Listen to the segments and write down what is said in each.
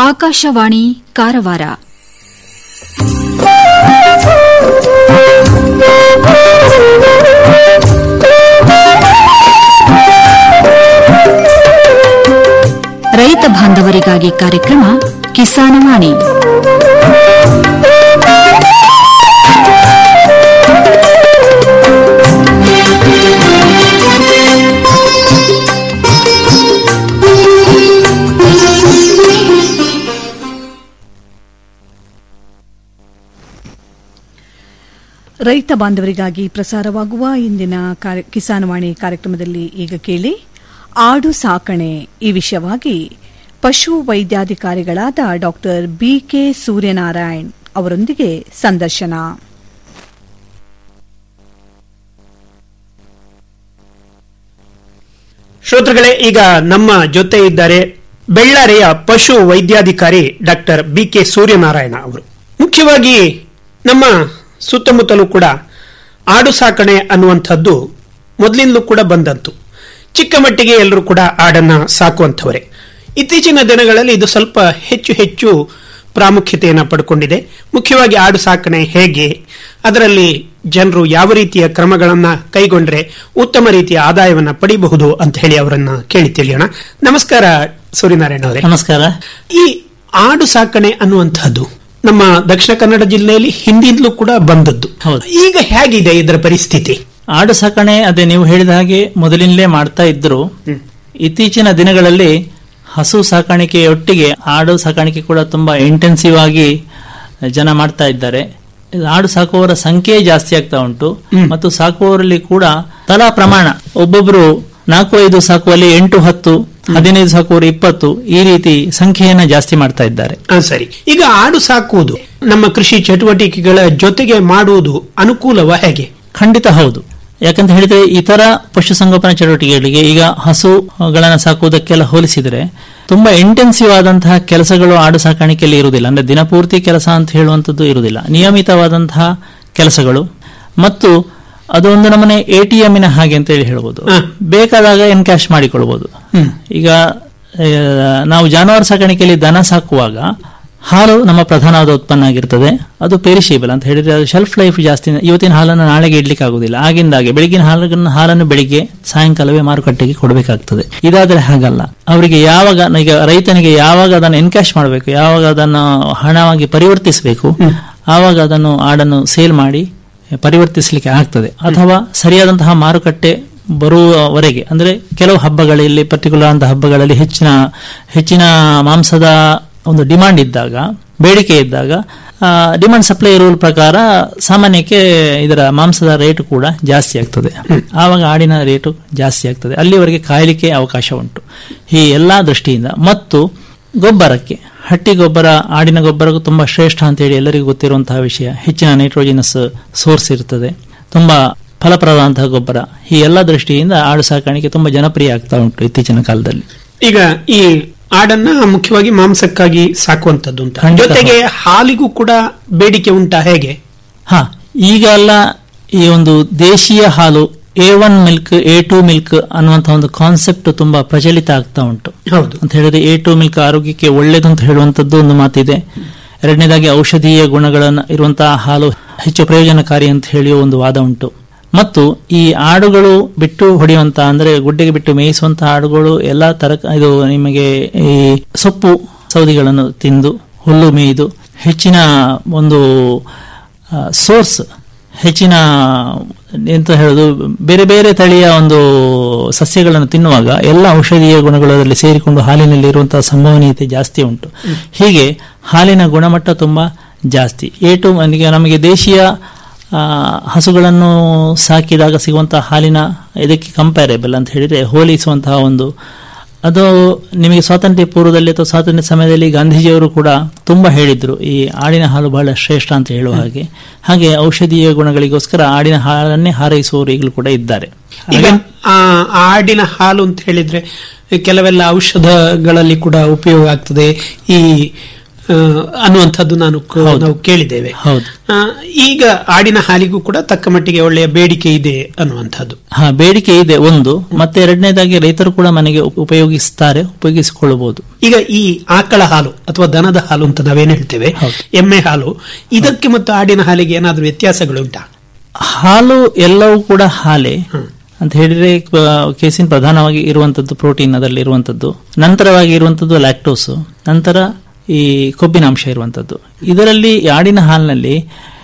ಆಕಾಶವಾಣಿ ಕಾರವಾರ ರೈತ ಬಾಂಧವರಿಗಾಗಿ ಕಾರ್ಯಕ್ರಮ ಕಿಸಾನವಾಣಿ ರೈತ ಬಾಂಧವರಿಗಾಗಿ ಪ್ರಸಾರವಾಗುವ ಇಂದಿನ ಕಾರ್ಯ- ಕಿಸಾನವಾಣಿ ಕಾರ್ಯಕ್ರಮದಲ್ಲಿ ಈಗ ಕೇಳಿ ಆಡು ಸಾಕಣೆ ಈ ವಿಷಯವಾಗಿ ಪಶು ವೈದ್ಯಾಧಿಕಾರಿಗಳಾದ ಡಾಕ್ಟರ್ ಬಿಕೆ ಸೂರ್ಯನಾರಾಯಣ್ ಅವರೊಂದಿಗೆ ಸಂದರ್ಶನ ಶ್ರೋತೃಗಳೇ ಈಗ ನಮ್ಮ ಜೊತೆ ಇದ್ದಾರೆ ಬೆಳ್ಳಾರಿಯ ಪಶು ವೈದ್ಯಾಧಿಕಾರಿ ಡಾಕ್ಟರ್ ಬಿ ಕೆ ಸೂರ್ಯನಾರಾಯಣ ಅವರು ಮುಖ್ಯವಾಗಿ ನಮ್ಮ ಸುತ್ತಮುತ್ತಲೂ ಕೂಡ ಆಡು ಸಾಕಣೆ ಅನ್ನುವಂಥದ್ದು ಮೊದಲಿಂದಲೂ ಕೂಡ ಬಂದಂತು ಚಿಕ್ಕ ಮಟ್ಟಿಗೆ ಎಲ್ಲರೂ ಕೂಡ ಆಡನ್ನ ಸಾಕುವಂಥವರೇ ಇತ್ತೀಚಿನ ದಿನಗಳಲ್ಲಿ ಇದು ಸ್ವಲ್ಪ ಹೆಚ್ಚು ಹೆಚ್ಚು ಪ್ರಾಮುಖ್ಯತೆಯನ್ನು ಪಡ್ಕೊಂಡಿದೆ ಮುಖ್ಯವಾಗಿ ಆಡು ಸಾಕಣೆ ಹೇಗೆ ಅದರಲ್ಲಿ ಜನರು ಯಾವ ರೀತಿಯ ಕ್ರಮಗಳನ್ನ ಕೈಗೊಂಡ್ರೆ ಉತ್ತಮ ರೀತಿಯ ಆದಾಯವನ್ನ ಪಡಿಬಹುದು ಅಂತ ಹೇಳಿ ಅವರನ್ನ ಕೇಳಿ ತಿಳಿಯೋಣ ನಮಸ್ಕಾರ ಸೂರ್ಯನಾರಾಯಣ ಅವರೇ ನಮಸ್ಕಾರ ಈ ಆಡು ಸಾಕಣೆ ಅನ್ನುವಂಥದ್ದು ನಮ್ಮ ದಕ್ಷಿಣ ಕನ್ನಡ ಜಿಲ್ಲೆಯಲ್ಲಿ ಹಿಂದಿಂದಲೂ ಕೂಡ ಬಂದದ್ದು ಹೌದು. ಈಗ ಹೇಗಿದೆ ಇದರ ಪರಿಸ್ಥಿತಿ ಆಡು ಸಾಕಣೆ ಅದೇ ನೀವು ಹೇಳಿದ ಹಾಗೆ ಮೊದಲಿನಲೇ ಮಾಡ್ತಾ ಇದ್ರು ಇತ್ತೀಚಿನ ದಿನಗಳಲ್ಲಿ ಹಸು ಸಾಕಾಣಿಕೆಯೊಟ್ಟಿಗೆ ಆಡು ಸಾಕಾಣಿಕೆ ಕೂಡ ತುಂಬಾ ಇಂಟೆನ್ಸಿವ್ ಆಗಿ ಜನ ಮಾಡ್ತಾ ಇದ್ದಾರೆ ಇದು ಆಡು ಸಾಕುವವರ ಸಂಖ್ಯೆ ಜಾಸ್ತಿ ಆಗ್ತಾ ಉಂಟು ಮತ್ತು ಸಾಕುವವರಲ್ಲಿ ಕೂಡ ತಲಾ ಪ್ರಮಾಣ ಒಬ್ಬೊಬ್ರು ನಾಲ್ಕು ಐದು ಸಾಕುವಲ್ಲಿ ಎಂಟು ಹತ್ತು ಹದಿನೈದು ಸಾಕುವವರು ಇಪ್ಪತ್ತು ಈ ರೀತಿ ಸಂಖ್ಯೆಯನ್ನ ಜಾಸ್ತಿ ಮಾಡ್ತಾ ಇದ್ದಾರೆ ಆ, ಸರಿ ಈಗ ಆಡು ಸಾಕುವುದು ನಮ್ಮ ಕೃಷಿ ಚಟುವಟಿಕೆಗಳ ಜೊತೆಗೆ ಮಾಡುವುದು ಅನುಕೂಲವ ಹೇಗೆ ಖಂಡಿತ ಹೌದು ಯಾಕಂತ ಹೇಳಿದ್ರೆ ಇತರ ಪಶುಸಂಗೋಪನಾ ಚಟುವಟಿಕೆಗಳಿಗೆ ಈಗ ಹಸುಗಳನ್ನ ಸಾಕುವುದಕ್ಕೆಲ್ಲ ಹೋಲಿಸಿದರೆ ತುಂಬಾ ಇಂಟೆನ್ಸಿವ್ ಆದಂತಹ ಕೆಲಸಗಳು ಆಡು ಸಾಕಾಣಿಕೆಯಲ್ಲಿ ಇರುವುದಿಲ್ಲ ಅಂದ್ರೆ ದಿನಪೂರ್ತಿ ಕೆಲಸ ಅಂತ ಹೇಳುವಂಥದ್ದು ಇರುವುದಿಲ್ಲ ನಿಯಮಿತವಾದಂತಹ ಕೆಲಸಗಳು ಮತ್ತು ಅದು ಒಂದು ನಮೂನೆ ಎ ಟಿ ಎಮ್ಮಿನ ಹಾಗೆ ಅಂತ ಹೇಳಿ ಹೇಳ್ಬೋದು ಹ. ಬೇಕಾದಾಗ ಎನ್ಕ್ಯಾಶ್ ಮಾಡಿಕೊಳ್ಬಹುದು ಈಗ ಆ, ನಾವು ಜಾನುವಾರು ಸಾಕಾಣಿಕೆಯಲ್ಲಿ ದನ ಸಾಕುವಾಗ ಹಾಲು ನಮ್ಮ ಪ್ರಧಾನವಾದ ಉತ್ಪನ್ನ ಆಗಿರ್ತದೆ ಅದು ಪೆರಿಶೇಬಲ್ ಅಂತ ಹೇಳಿದ್ರೆ ಅದು ಶೆಲ್ಫ್ ಲೈಫ್ ಜಾಸ್ತಿ ಇವತ್ತಿನ ಹಾಲನ್ನು ನಾಳೆಗೆ ಇಡ್ಲಿಕ್ಕೆ ಆಗುದಿಲ್ಲ ಆಗಿಂದಾಗೆ ಬೆಳಗಿನ ಹಾಲನ್ನು ಹಾಲನ್ನು ಬೆಳಿಗ್ಗೆ ಸಾಯಂಕಾಲವೇ ಮಾರುಕಟ್ಟೆಗೆ ಕೊಡಬೇಕಾಗ್ತದೆ ಇದಾದ್ರೆ ಹಾಗಲ್ಲ ಅವರಿಗೆ ಯಾವಾಗ ಈಗ ರೈತನಿಗೆ ಯಾವಾಗ ಅದನ್ನು ಎನ್ಕ್ಯಾಶ್ ಮಾಡಬೇಕು ಯಾವಾಗ ಅದನ್ನು ಹಣವಾಗಿ ಪರಿವರ್ತಿಸಬೇಕು ಆವಾಗ ಅದನ್ನು ಆಡನ್ನು ಸೇಲ್ ಮಾಡಿ ಪರಿವರ್ತಿಸಲಿಕ್ಕೆ ಆಗ್ತದೆ ಅಥವಾ ಸರಿಯಾದಂತಹ ಮಾರುಕಟ್ಟೆ ಬರುವವರೆಗೆ ಅಂದ್ರೆ ಕೆಲವು ಹಬ್ಬಗಳಲ್ಲಿ ಪರ್ಟಿಕ್ಯುಲರ್ ಅಂತ ಹಬ್ಬಗಳಲ್ಲಿ ಹೆಚ್ಚಿನ ಹೆಚ್ಚಿನ ಮಾಂಸದ ಒಂದು ಡಿಮಾಂಡ್ ಇದ್ದಾಗ ಬೇಡಿಕೆ ಇದ್ದಾಗ ಡಿಮಾಂಡ್ ಸಪ್ಲೈ ರೂಲ್ ಪ್ರಕಾರ ಸಾಮಾನ್ಯಕ್ಕೆ ಇದರ ಮಾಂಸದ ರೇಟ್ ಕೂಡ ಜಾಸ್ತಿ ಆಗ್ತದೆ ಆವಾಗ ಆಡಿನ ರೇಟು ಜಾಸ್ತಿ ಆಗ್ತದೆ ಅಲ್ಲಿವರೆಗೆ ಕಾಯಲಿಕ್ಕೆ ಅವಕಾಶ ಉಂಟು ಈ ಎಲ್ಲಾ ದೃಷ್ಟಿಯಿಂದ ಮತ್ತು ಗೊಬ್ಬರಕ್ಕೆ ಹಟ್ಟಿ ಗೊಬ್ಬರ ಆಡಿನ ಗೊಬ್ಬರಕ್ಕೂ ತುಂಬಾ ಶ್ರೇಷ್ಠ ಅಂತ ಹೇಳಿ ಎಲ್ಲರಿಗೂ ಗೊತ್ತಿರುವಂತಹ ವಿಷಯ ಹೆಚ್ಚಿನ ನೈಟ್ರೋಜಿನಸ್ ಸೋರ್ಸ್ ಇರ್ತದೆ ತುಂಬಾ ಫಲಪ್ರದವಾದಂತಹ ಗೊಬ್ಬರ ಈ ಎಲ್ಲ ದೃಷ್ಟಿಯಿಂದ ಆಡು ಸಾಕಾಣಿಕೆ ತುಂಬಾ ಜನಪ್ರಿಯ ಆಗ್ತಾ ಉಂಟು ಇತ್ತೀಚಿನ ಕಾಲದಲ್ಲಿ ಈಗ ಈ ಆಡನ್ನ ಮುಖ್ಯವಾಗಿ ಮಾಂಸಕ್ಕಾಗಿ ಸಾಕುವಂತದ್ದು ಅಂತ ಖಂಡಿತ ಜೊತೆಗೆ ಹಾಲಿಗೂ ಕೂಡ ಬೇಡಿಕೆ ಉಂಟಾ ಹೇಗೆ ಹಾ ಈಗ ಎಲ್ಲ ಈ ಒಂದು ದೇಶೀಯ ಹಾಲು A one milk A two milk ಅನ್ನುವಂತ ಒಂದು ಕಾನ್ಸೆಪ್ಟ್ ತುಂಬಾ ಪ್ರಚಲಿತ ಆಗ್ತಾ ಉಂಟು ಹೌದು ಅಂತ ಹೇಳಿದ್ರೆ ಎ ಟು ಮಿಲ್ಕ್ ಆರೋಗ್ಯಕ್ಕೆ ಒಳ್ಳೆಯದು ಅಂತ ಹೇಳುವಂತದ್ದು ಒಂದು ಮಾತಿದೆ ಎರಡನೇದಾಗಿ ಔಷಧೀಯ ಗುಣಗಳನ್ನು ಇರುವಂತಹ ಹಾಲು ಹೆಚ್ಚು ಪ್ರಯೋಜನಕಾರಿ ಅಂತ ಹೇಳುವ ಒಂದು ವಾದ ಉಂಟು ಮತ್ತು ಈ ಆಡುಗಳು ಬಿಟ್ಟು ಹೊಡೆಯುವಂತ ಅಂದ್ರೆ ಗುಡ್ಡೆಗೆ ಬಿಟ್ಟು ಮೇಯಿಸುವಂತಹ ಆಡುಗಳು ಎಲ್ಲಾ ತರ ಇದು ನಿಮಗೆ ಈ ಸೊಪ್ಪು ಸೌದಿಗಳನ್ನು ತಿಂದು ಹುಲ್ಲು ಮೇಯ್ದು ಹೆಚ್ಚಿನ ಒಂದು ಸೋರ್ಸ್ ಹೆಚ್ಚಿನ ಎಂತ ಹೇಳೋದು ಬೇರೆ ಬೇರೆ ತಳಿಯ ಒಂದು ಸಸ್ಯಗಳನ್ನು ತಿನ್ನುವಾಗ ಎಲ್ಲ ಔಷಧೀಯ ಗುಣಗಳು ಅದರಲ್ಲಿ ಸೇರಿಕೊಂಡು ಹಾಲಿನಲ್ಲಿ ಇರುವಂತಹ ಸಂಭವನೀಯತೆ ಜಾಸ್ತಿ ಉಂಟು ಹೀಗೆ ಹಾಲಿನ ಗುಣಮಟ್ಟ ತುಂಬಾ ಜಾಸ್ತಿ ಏಟು ಈಗ ನಮಗೆ ದೇಶೀಯ ಆ, ಹಸುಗಳನ್ನು ಸಾಕಿದಾಗ ಸಿಗುವಂತಹ ಹಾಲಿನ ಇದಕ್ಕೆ ಕಂಪ್ಯಾರೇಬಲ್ ಅಂತ ಹೇಳಿದ್ರೆ ಹೋಲಿಸುವಂತಹ ಒಂದು ಅದು ನಿಮಗೆ ಸ್ವಾತಂತ್ರ್ಯ ಪೂರ್ವದಲ್ಲಿ ಅಥವಾ ಸ್ವಾತಂತ್ರ್ಯ ಸಮಯದಲ್ಲಿ ಗಾಂಧೀಜಿಯವರು ಕೂಡ ತುಂಬಾ ಹೇಳಿದ್ರು ಈ ಆಡಿನ ಹಾಲು ಬಹಳ ಶ್ರೇಷ್ಠ ಅಂತ ಹೇಳುವ ಹಾಗೆ ಹಾಗೆ ಔಷಧೀಯ ಗುಣಗಳಿಗೋಸ್ಕರ ಆಡಿನ ಹಾಲನ್ನೇ ಹಾರೈಸುವವರು ಈಗಲೂ ಕೂಡ ಇದ್ದಾರೆ ಈಗ ಆ ಆಡಿನ ಹಾಲು ಅಂತ ಹೇಳಿದ್ರೆ ಕೆಲವೆಲ್ಲ ಔಷಧಗಳಲ್ಲಿ ಕೂಡ ಉಪಯೋಗ ಆಗ್ತದೆ ಈ ಆ, ಅನ್ನುವಂಥದ್ದು ನಾನು ಕ- ಹೌದು. ನಾವು ಕೇಳಿದ್ದೇವೆ ಹೌದು ಆ, ಈಗ ಆಡಿನ ಹಾಲಿಗೂ ಕೂಡ ತಕ್ಕ ಮಟ್ಟಿಗೆ ಒಳ್ಳೆಯ ಬೇಡಿಕೆ ಇದೆ ಅನ್ನುವಂಥದ್ದು ಹಾ ಬೇಡಿಕೆ ಇದೆ ಒಂದು ಮತ್ತೆ ಎರಡನೇದಾಗಿ ರೈತರು ಕೂಡ ಮನೆಗೆ ಉಪ- ಉಪಯೋಗಿಸ್ತಾರೆ ಉಪಯೋಗಿಸಿಕೊಳ್ಳಬಹುದು ಈಗ ಈ ಆಕಳ ಹಾಲು ಅಥವಾ ದನದ ಹಾಲು ಅಂತ ನಾವೇನ್ ಹೇಳ್ತೇವೆ ಹೌದು. ಎಮ್ಮೆ ಹಾಲು ಇದಕ್ಕೆ ಮತ್ತು ಆಡಿನ ಹಾಲಿಗೆ ಏನಾದರೂ ವ್ಯತ್ಯಾಸಗಳುಂಟಾ ಹಾಲು ಎಲ್ಲವೂ ಕೂಡ ಹಾಲೆ ಹ್ಮ್. ಅಂತ ಹೇಳಿದ್ರೆ ಕ- ಕೇಸಿನ್ ಪ್ರಧಾನವಾಗಿ ಇರುವಂತದ್ದು ಪ್ರೋಟೀನ್ ಅದರಲ್ಲಿ ಇರುವಂತದ್ದು ನಂತರವಾಗಿ ಇರುವಂತದ್ದು ಲ್ಯಾಕ್ಟೋಸ್ ನಂತರ ಈ ಕೊಬ್ಬಿನಾಂಶ ಇರುವಂತದ್ದು ಇದರಲ್ಲಿ ಆಡಿನ ಹಾಲಿನಲ್ಲಿ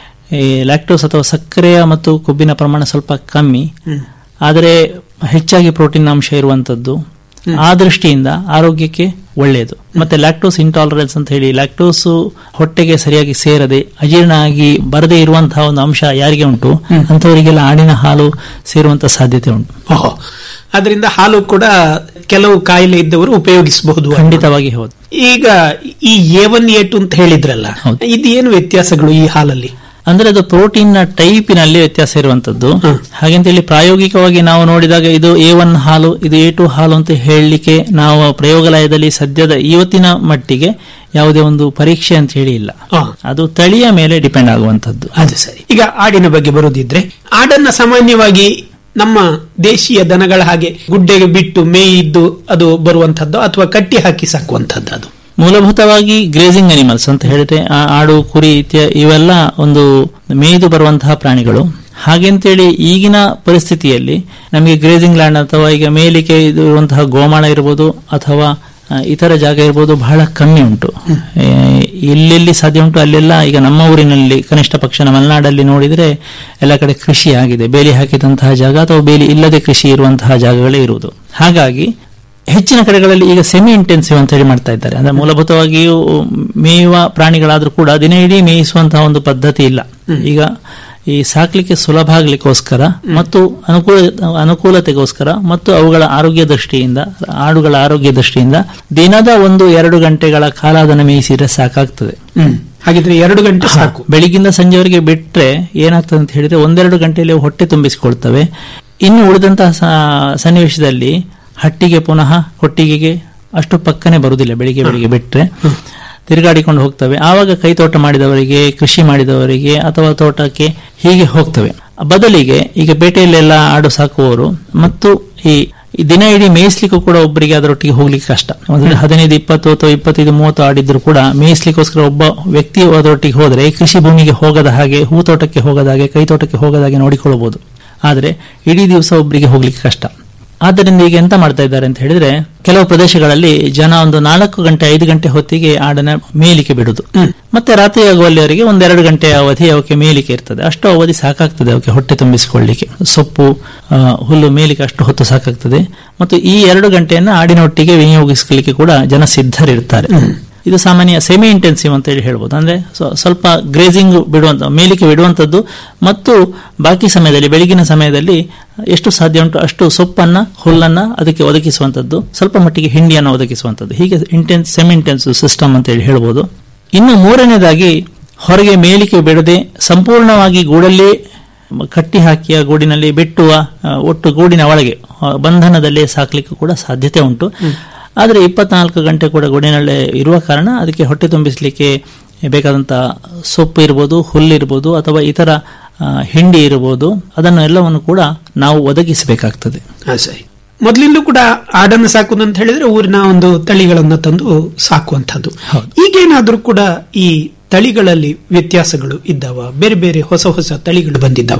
ಈ ಲ್ಯಾಕ್ಟೋಸ್ ಅಥವಾ ಸಕ್ಕರೆಯ ಮತ್ತು ಕೊಬ್ಬಿನ ಪ್ರಮಾಣ ಸ್ವಲ್ಪ ಕಮ್ಮಿ ಆದರೆ ಹೆಚ್ಚಾಗಿ ಪ್ರೋಟೀನ್ ಅಂಶ ಇರುವಂತದ್ದು ಆ ದೃಷ್ಟಿಯಿಂದ ಆರೋಗ್ಯಕ್ಕೆ ಒಳ್ಳೆಯದು ಮತ್ತೆ ಲ್ಯಾಕ್ಟೋಸ್ ಇಂಟಾಲರೆನ್ಸ್ ಅಂತ ಹೇಳಿ ಲ್ಯಾಕ್ಟೋಸ್ ಹೊಟ್ಟೆಗೆ ಸರಿಯಾಗಿ ಸೇರದೆ ಅಜೀರ್ಣ ಆಗಿ ಬರದೇ ಇರುವಂತಹ ಒಂದು ಅಂಶ ಯಾರಿಗೆ ಉಂಟು ಅಂತವರಿಗೆಲ್ಲ ಆಡಿನ ಹಾಲು ಸೇರುವಂತ ಸಾಧ್ಯತೆ ಉಂಟು ಓಹೋ ಅದರಿಂದ ಹಾಲು ಕೂಡ ಕೆಲವು ಕಾಯಿಲೆ ಇದ್ದವರು ಉಪಯೋಗಿಸಬಹುದು ಖಂಡಿತವಾಗಿ ಹೌದು ಈಗ ಈ ಎ ಒನ್ ಎ ಟು ಅಂತ ಹೇಳಿದ್ರಲ್ಲ ಹೌದು. ಇದೇನು ವ್ಯತ್ಯಾಸಗಳು ಈ ಹಾಲಲ್ಲಿ ಅಂದ್ರೆ ಅದು ಪ್ರೋಟೀನ್ ನ ಟೈಪಿನಲ್ಲಿ ವ್ಯತ್ಯಾಸ ಇರುವಂತದ್ದು ಹ. ಹಾಗೆಂತೇಳಿ ಪ್ರಾಯೋಗಿಕವಾಗಿ ನಾವು ನೋಡಿದಾಗ ಇದು ಎ ಒನ್ ಹಾಲು ಇದು ಎ ಟು ಹಾಲು ಅಂತ ಹೇಳಲಿಕ್ಕೆ ನಾವು ಪ್ರಯೋಗಾಲಯದಲ್ಲಿ ಸದ್ಯದ ಇವತ್ತಿನ ಮಟ್ಟಿಗೆ ಯಾವುದೇ ಒಂದು ಪರೀಕ್ಷೆ ಅಂತ ಹೇಳಿ ಇಲ್ಲ ಆ, ಅದು ತಳಿಯ ಮೇಲೆ ಡಿಪೆಂಡ್ ಆಗುವಂತದ್ದು ಅದು ಸರಿ ಈಗ ಆಡಿನ ಬಗ್ಗೆ ಬರೋದಿದ್ರೆ ಆಡನ್ನ ಸಾಮಾನ್ಯವಾಗಿ ನಮ್ಮ ದೇಶೀಯ ದನಗಳ ಹಾಗೆ ಗುಡ್ಡೆಗೆ ಬಿಟ್ಟು ಮೇಯಿದ್ದು ಅದು ಬರುವಂತದ್ದು ಅಥವಾ ಕಟ್ಟಿ ಹಾಕಿ ಸಾಕುವಂತದ್ದು ಅದು ಮೂಲಭೂತವಾಗಿ ಗ್ರೇಸಿಂಗ್ ಅನಿಮಲ್ಸ್ ಅಂತ ಹೇಳಿದ್ರೆ ಆ ಆಡು ಕುರಿ ಇತ್ಯ ಇವೆಲ್ಲ ಒಂದು ಮೇಯ್ದು ಬರುವಂತಹ ಪ್ರಾಣಿಗಳು ಹಾಗೆಂತೇಳಿ ಈಗಿನ ಪರಿಸ್ಥಿತಿಯಲ್ಲಿ ನಮಗೆ ಗ್ರೇಸಿಂಗ್ ಲ್ಯಾಂಡ್ ಅಥವಾ ಈಗ ಮೇಲಿಕೆ ಇದು ಇರುವಂತಹ ಗೋಮಾಳ ಇರ್ಬೋದು ಅಥವಾ ಆ, ಇತರ ಜಾಗ ಇರ್ಬೋದು ಬಹಳ ಕಮ್ಮಿ ಉಂಟು ಏ, ಎಲ್ಲೆಲ್ಲಿ ಸಾಧ್ಯ ಉಂಟು ಅಲ್ಲೆಲ್ಲ ಈಗ ನಮ್ಮ ಊರಿನಲ್ಲಿ ಕನಿಷ್ಠ ಪಕ್ಷ ನಮ್ಮ ಮಲೆನಾಡಲ್ಲಿ ನೋಡಿದ್ರೆ ಎಲ್ಲ ಕಡೆ ಕೃಷಿ ಆಗಿದೆ ಬೇಲಿ ಹಾಕಿದಂತಹ ಜಾಗ ಅಥವಾ ಬೇಲಿ ಇಲ್ಲದೆ ಕೃಷಿ ಇರುವಂತಹ ಜಾಗಗಳೇ ಇರುವುದು ಹಾಗಾಗಿ ಹೆಚ್ಚಿನ ಕಡೆಗಳಲ್ಲಿ ಈಗ ಸೆಮಿ ಇಂಟೆನ್ಸಿವ್ ಅಂತ ಹೇಳಿ ಮಾಡ್ತಾ ಇದ್ದಾರೆ ಅಂದ್ರೆ ಮೂಲಭೂತವಾಗಿಯೂ ಮೇಯುವ ಪ್ರಾಣಿಗಳಾದ್ರೂ ಕೂಡ ದಿನ ಇಡೀ ಮೇಯಿಸುವಂತಹ ಒಂದು ಪದ್ಧತಿ ಇಲ್ಲ ಈಗ ಈ ಸಾಕ್ಲಿಕ್ಕೆ ಸುಲಭ ಆಗ್ಲಿಕ್ಕೋಸ್ಕರ ಮತ್ತು ಅನುಕೂಲ ಅನುಕೂಲತೆಗೋಸ್ಕರ ಮತ್ತು ಅವುಗಳ ಆರೋಗ್ಯ ದೃಷ್ಟಿಯಿಂದ ಆಡುಗಳ ಆರೋಗ್ಯ ದೃಷ್ಟಿಯಿಂದ ದಿನದ ಒಂದು ಎರಡು ಗಂಟೆಗಳ ಕಾಲ ಅದನ್ನು ಮೇಯಿಸಿದ್ರೆ ಸಾಕಾಗ್ತದೆ ಹ್ಮ್ ಹಾಗಿದ್ರೆ ಎರಡು ಗಂಟೆ ಸಾಕು ಬೆಳಿಗ್ಗಿಂದ ಸಂಜೆವರೆಗೆ ಬಿಟ್ರೆ ಏನಾಗ್ತದೆ ಅಂತ ಹೇಳಿದ್ರೆ ಒಂದೆರಡು ಗಂಟೆಯಲ್ಲಿ ಅವು ಹೊಟ್ಟೆ ತುಂಬಿಸಿಕೊಳ್ತವೆ ಇನ್ನು ಉಳಿದಂತಹ ಸ- ಸನ್ನಿವೇಶದಲ್ಲಿ ಹಟ್ಟಿಗೆ ಪುನಃ ಕೊಟ್ಟಿಗೆಗೆ ಅಷ್ಟು ಪಕ್ಕನೆ ಬರುವುದಿಲ್ಲ ಬೆಳಿಗ್ಗೆ ಬೆಳಿಗ್ಗೆ ಬಿಟ್ರೆ ತಿರುಗಾಡಿಕೊಂಡು ಹೋಗ್ತವೆ ಆವಾಗ ಕೈತೋಟ ಮಾಡಿದವರಿಗೆ ಕೃಷಿ ಮಾಡಿದವರಿಗೆ ಅಥವಾ ತೋಟಕ್ಕೆ ಹೀಗೆ ಹೋಗ್ತವೆ ಬದಲಿಗೆ ಈಗ ಪೇಟೆಯಲ್ಲೆಲ್ಲ ಆಡು ಸಾಕುವವರು ಮತ್ತು ಈ ಈ ದಿನ ಇಡೀ ಮೇಯಿಸ್ಲಿಕ್ಕೂ ಕೂಡ ಒಬ್ಬರಿಗೆ ಅದರೊಟ್ಟಿಗೆ ಹೋಗ್ಲಿಕ್ಕೆ ಕಷ್ಟ ಒಂದು ಹದಿನೈದು ಇಪ್ಪತ್ತು ಅಥವಾ ಇಪ್ಪತ್ತೈದು ಮೂವತ್ತು ಆಡಿದ್ರು ಕೂಡ ಮೇಯಿಸ್ಲಿಕ್ಕೋಸ್ಕರ ಒಬ್ಬ ವ್ಯಕ್ತಿ ಅದರೊಟ್ಟಿಗೆ ಹೋದರೆ ಕೃಷಿ ಭೂಮಿಗೆ ಹೋಗದ ಹಾಗೆ ಹೂತೋಟಕ್ಕೆ ಹೋಗದ ಹಾಗೆ ಕೈತೋಟಕ್ಕೆ ಹೋಗದ ಹಾಗೆ ನೋಡಿಕೊಳ್ಳಬಹುದು ಆದರೆ ಇಡೀ ದಿವಸ ಒಬ್ಬರಿಗೆ ಹೋಗ್ಲಿಕ್ಕೆ ಕಷ್ಟ ಆದ್ದರಿಂದ ಈಗ ಎಂತ ಮಾಡ್ತಾ ಇದ್ದಾರೆ ಅಂತ ಹೇಳಿದ್ರೆ ಕೆಲವು ಪ್ರದೇಶಗಳಲ್ಲಿ ಜನ ಒಂದು ನಾಲ್ಕು ಗಂಟೆ ಐದು ಗಂಟೆ ಹೊತ್ತಿಗೆ ಆಡನ ಮೇಲಿಕೆ ಬಿಡುದು ಮತ್ತೆ ರಾತ್ರಿ ಆಗುವಲ್ಲಿವರೆಗೆ ಒಂದೆರಡು ಗಂಟೆ ಅವಧಿ ಅವಕ್ಕೆ ಮೇಲಿಕೆ ಇರ್ತದೆ ಅಷ್ಟು ಅವಧಿ ಸಾಕಾಗ್ತದೆ ಅವಕ್ಕೆ ಹೊಟ್ಟೆ ತುಂಬಿಸಿಕೊಳ್ಳಿಕ್ಕೆ ಸೊಪ್ಪು ಆ, ಹುಲ್ಲು ಮೇಲಿಕೆ ಅಷ್ಟು ಹೊತ್ತು ಸಾಕಾಗ್ತದೆ ಮತ್ತು ಈ ಎರಡು ಗಂಟೆಯನ್ನು ಆಡಿನೊಟ್ಟಿಗೆ ವಿನಿಯೋಗಿಸಲಿಕ್ಕೆ ಕೂಡ ಜನ ಸಿದ್ಧರಿರ್ತಾರೆ ಇದು ಸಾಮಾನ್ಯ ಸೆಮಿ ಇಂಟೆನ್ಸಿವ್ ಅಂತ ಹೇಳಿ ಹೇಳ್ಬೋದು ಅಂದ್ರೆ ಸ್ವ- ಸ್ವಲ್ಪ ಗ್ರೇಸಿಂಗ್ ಬಿಡುವಂತ ಮೇಲಿಕೆ ಬಿಡುವಂತದ್ದು ಮತ್ತು ಬಾಕಿ ಸಮಯದಲ್ಲಿ ಬೆಳಗಿನ ಸಮಯದಲ್ಲಿ ಎಷ್ಟು ಸಾಧ್ಯ ಉಂಟು ಅಷ್ಟು ಸೊಪ್ಪನ್ನ ಹುಲ್ಲನ್ನ ಅದಕ್ಕೆ ಒದಗಿಸುವಂತದ್ದು ಸ್ವಲ್ಪ ಮಟ್ಟಿಗೆ ಹಿಂಡಿಯನ್ನು ಒದಗಿಸುವಂತದ್ದು ಹೀಗೆ ಇಂಟೆನ್ಸ್ ಸೆಮಿ ಇಂಟೆನ್ಸಿವ್ ಸಿಸ್ಟಮ್ ಅಂತ ಹೇಳಿ ಹೇಳ್ಬೋದು ಇನ್ನು ಮೂರನೇದಾಗಿ ಹೊರಗೆ ಮೇಲಿಕೆ ಬಿಡದೆ ಸಂಪೂರ್ಣವಾಗಿ ಗೂಡಲ್ಲೇ ಕಟ್ಟಿ ಹಾಕಿಯ ಗೂಡಿನಲ್ಲಿ ಬಿಟ್ಟುವ ಆ, ಒಟ್ಟು ಗೂಡಿನ ಒಳಗೆ ಆ, ಬಂಧನದಲ್ಲೇ ಸಾಕ್ಲಿಕ್ಕೆ ಕೂಡ ಸಾಧ್ಯತೆ ಉಂಟು ಆದರೆ ಇಪ್ಪತ್ನಾಲ್ಕು ಗಂಟೆ ಕೂಡ ಗೂಡಿನಲ್ಲೇ ಇರುವ ಕಾರಣ ಅದಕ್ಕೆ ಹೊಟ್ಟೆ ತುಂಬಿಸಲಿಕ್ಕೆ ಬೇಕಾದಂತ ಸೊಪ್ಪು ಇರ್ಬೋದು ಹುಲ್ಲಿರ್ಬೋದು ಅಥವಾ ಇತರ ಆ, ಹಿಂಡಿ ಇರ್ಬೋದು ಅದನ್ನು ಎಲ್ಲವನ್ನು ಕೂಡ ನಾವು ಒದಗಿಸಬೇಕಾಗ್ತದೆ ಹಾ ಸರಿ ಮೊದಲಿಂದಲೂ ಕೂಡ ಆಡನ್ನು ಸಾಕುದು ಅಂತ ಹೇಳಿದ್ರೆ ಊರಿನ ಒಂದು ತಳಿಗಳನ್ನ ತಂದು ಸಾಕುವಂತದ್ದು ಹೌದು. ಈಗೇನಾದ್ರೂ ಕೂಡ ಈ ತಳಿಗಳಲ್ಲಿ ವ್ಯತ್ಯಾಸಗಳು ಇದ್ದಾವ ಬೇರೆ ಬೇರೆ ಹೊಸ ಹೊಸ ತಳಿಗಳು ಬಂದಿದ್ದಾವ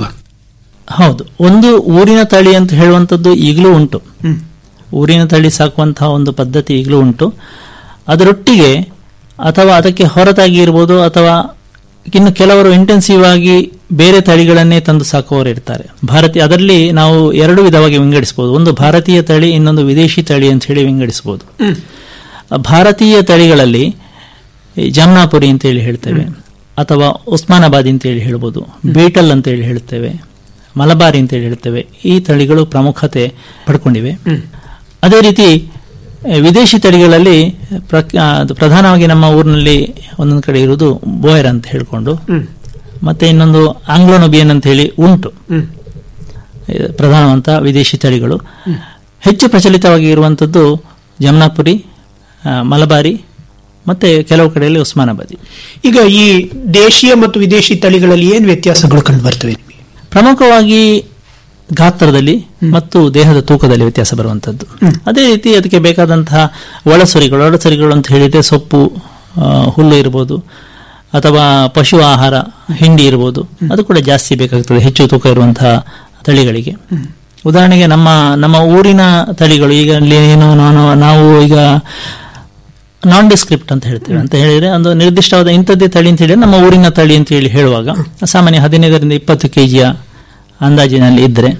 ಹೌದು ಒಂದು ಊರಿನ ತಳಿ ಅಂತ ಹೇಳುವಂಥದ್ದು ಈಗಲೂ ಉಂಟು ಹ್ಮ್ ಊರಿನ ತಳಿ ಸಾಕುವಂತಹ ಒಂದು ಪದ್ಧತಿ ಈಗಲೂ ಉಂಟು ಅದರೊಟ್ಟಿಗೆ ಅಥವಾ ಅದಕ್ಕೆ ಹೊರತಾಗಿ ಇರ್ಬೋದು ಅಥವಾ ಇನ್ನು ಕೆಲವರು ಇಂಟೆನ್ಸಿವ್ ಆಗಿ ಬೇರೆ ತಳಿಗಳನ್ನೇ ತಂದು ಸಾಕುವವರು ಇರ್ತಾರೆ ಭಾರತೀಯ ಅದರಲ್ಲಿ ನಾವು ಎರಡು ವಿಧವಾಗಿ ವಿಂಗಡಿಸಬಹುದು ಒಂದು ಭಾರತೀಯ ತಳಿ ಇನ್ನೊಂದು ವಿದೇಶಿ ತಳಿ ಅಂತ ಹೇಳಿ ವಿಂಗಡಿಸಬಹುದು ಹ್ಮ್ ಭಾರತೀಯ ತಳಿಗಳಲ್ಲಿ ಈ ಜಮ್ನಾಪುರಿ ಅಂತ ಹೇಳಿ ಹೇಳ್ತೇವೆ ಅಥವಾ ಉಸ್ಮಾನಾಬಾದಿ ಅಂತ ಹೇಳಿ ಹೇಳ್ಬೋದು ಬೀಟಲ್ ಅಂತ ಹೇಳಿ ಹೇಳ್ತೇವೆ ಮಲಬಾರಿ ಅಂತ ಹೇಳಿ ಹೇಳ್ತೇವೆ ಈ ತಳಿಗಳು ಪ್ರಾಮುಖ್ಯತೆ ಪಡ್ಕೊಂಡಿವೆ ಹ್ಮ್ ಅದೇ ರೀತಿ ಆ, ವಿದೇಶಿ ತಳಿಗಳಲ್ಲಿ ಪ್ರಕ್- ಆ, ಅದು ಪ್ರಧಾನವಾಗಿ ನಮ್ಮ ಊರಿನಲ್ಲಿ ಒಂದೊಂದು ಕಡೆ ಇರುವುದು ಬೋಯರ್ ಅಂತ ಹೇಳ್ಕೊಂಡು ಹ್ಮ್ ಮತ್ತೆ ಇನ್ನೊಂದು ಆಂಗ್ಲೋನೊಬಿಯನ್ ಅಂತ ಹೇಳಿ ಉಂಟು ಹ್ಮ್ ಇದು ಪ್ರಧಾನವಂತ ವಿದೇಶಿ ತಳಿಗಳು ಹೆಚ್ಚು ಪ್ರಚಲಿತವಾಗಿ ಇರುವಂಥದ್ದು ಜಮ್ನಾಪುರಿ ಆ, ಮಲಬಾರಿ ಮತ್ತೆ ಕೆಲವು ಕಡೆಯಲ್ಲಿ ಉಸ್ಮಾನಾಬಾದಿ ಈಗ ಈ ದೇಶೀಯ ಮತ್ತು ವಿದೇಶಿ ತಳಿಗಳಲ್ಲಿ ಏನ್ ವ್ಯತ್ಯಾಸಗಳು ಕಂಡು ಬರ್ತವೆ ನಿಮಗೆ ಪ್ರಮುಖವಾಗಿ ಗಾತ್ರದಲ್ಲಿ ಮತ್ತು ದೇಹದ ತೂಕದಲ್ಲಿ ವ್ಯತ್ಯಾಸ ಬರುವಂತದ್ದು ಅದೇ ರೀತಿ ಅದಕ್ಕೆ ಬೇಕಾದಂತಹ ಒಳಸರಿಗಳು ಒಳಸರಿಗಳು ಅಂತ ಹೇಳಿದ್ರೆ ಸೊಪ್ಪು ಆ, ಹುಲ್ಲು ಇರ್ಬೋದು ಅಥವಾ ಪಶು ಆಹಾರ ಹಿಂಡಿ ಇರ್ಬೋದು ಅದು ಕೂಡ ಜಾಸ್ತಿ ಬೇಕಾಗ್ತದೆ ಹೆಚ್ಚು ತೂಕ ಇರುವಂತಹ ತಳಿಗಳಿಗೆ ಉದಾಹರಣೆಗೆ ನಮ್ಮ ನಮ್ಮ ಊರಿನ ತಳಿಗಳು ಈಗ ಅಲ್ಲಿ ಏನು ನಾನು ನಾವು ಈಗ ನಾನ್ ಡಿಸ್ಕ್ರಿಪ್ಟ್ ಅಂತ ಹೇಳ್ತೇವೆ ಅಂತ ಹೇಳಿದ್ರೆ ಒಂದು ನಿರ್ದಿಷ್ಟವಾದ ಇಂಥದ್ದೇ ತಳಿ ಅಂತ ಹೇಳಿದ್ರೆ ನಮ್ಮ ಊರಿನ ತಳಿ ಅಂತ ಹೇಳಿ ಹೇಳುವಾಗ ಸಾಮಾನ್ಯ ಹದಿನೈದರಿಂದ ಇಪ್ಪತ್ತು ಕೆಜಿಯ ಅಂದಾಜಿನಲ್ಲಿ ಇದ್ರೆ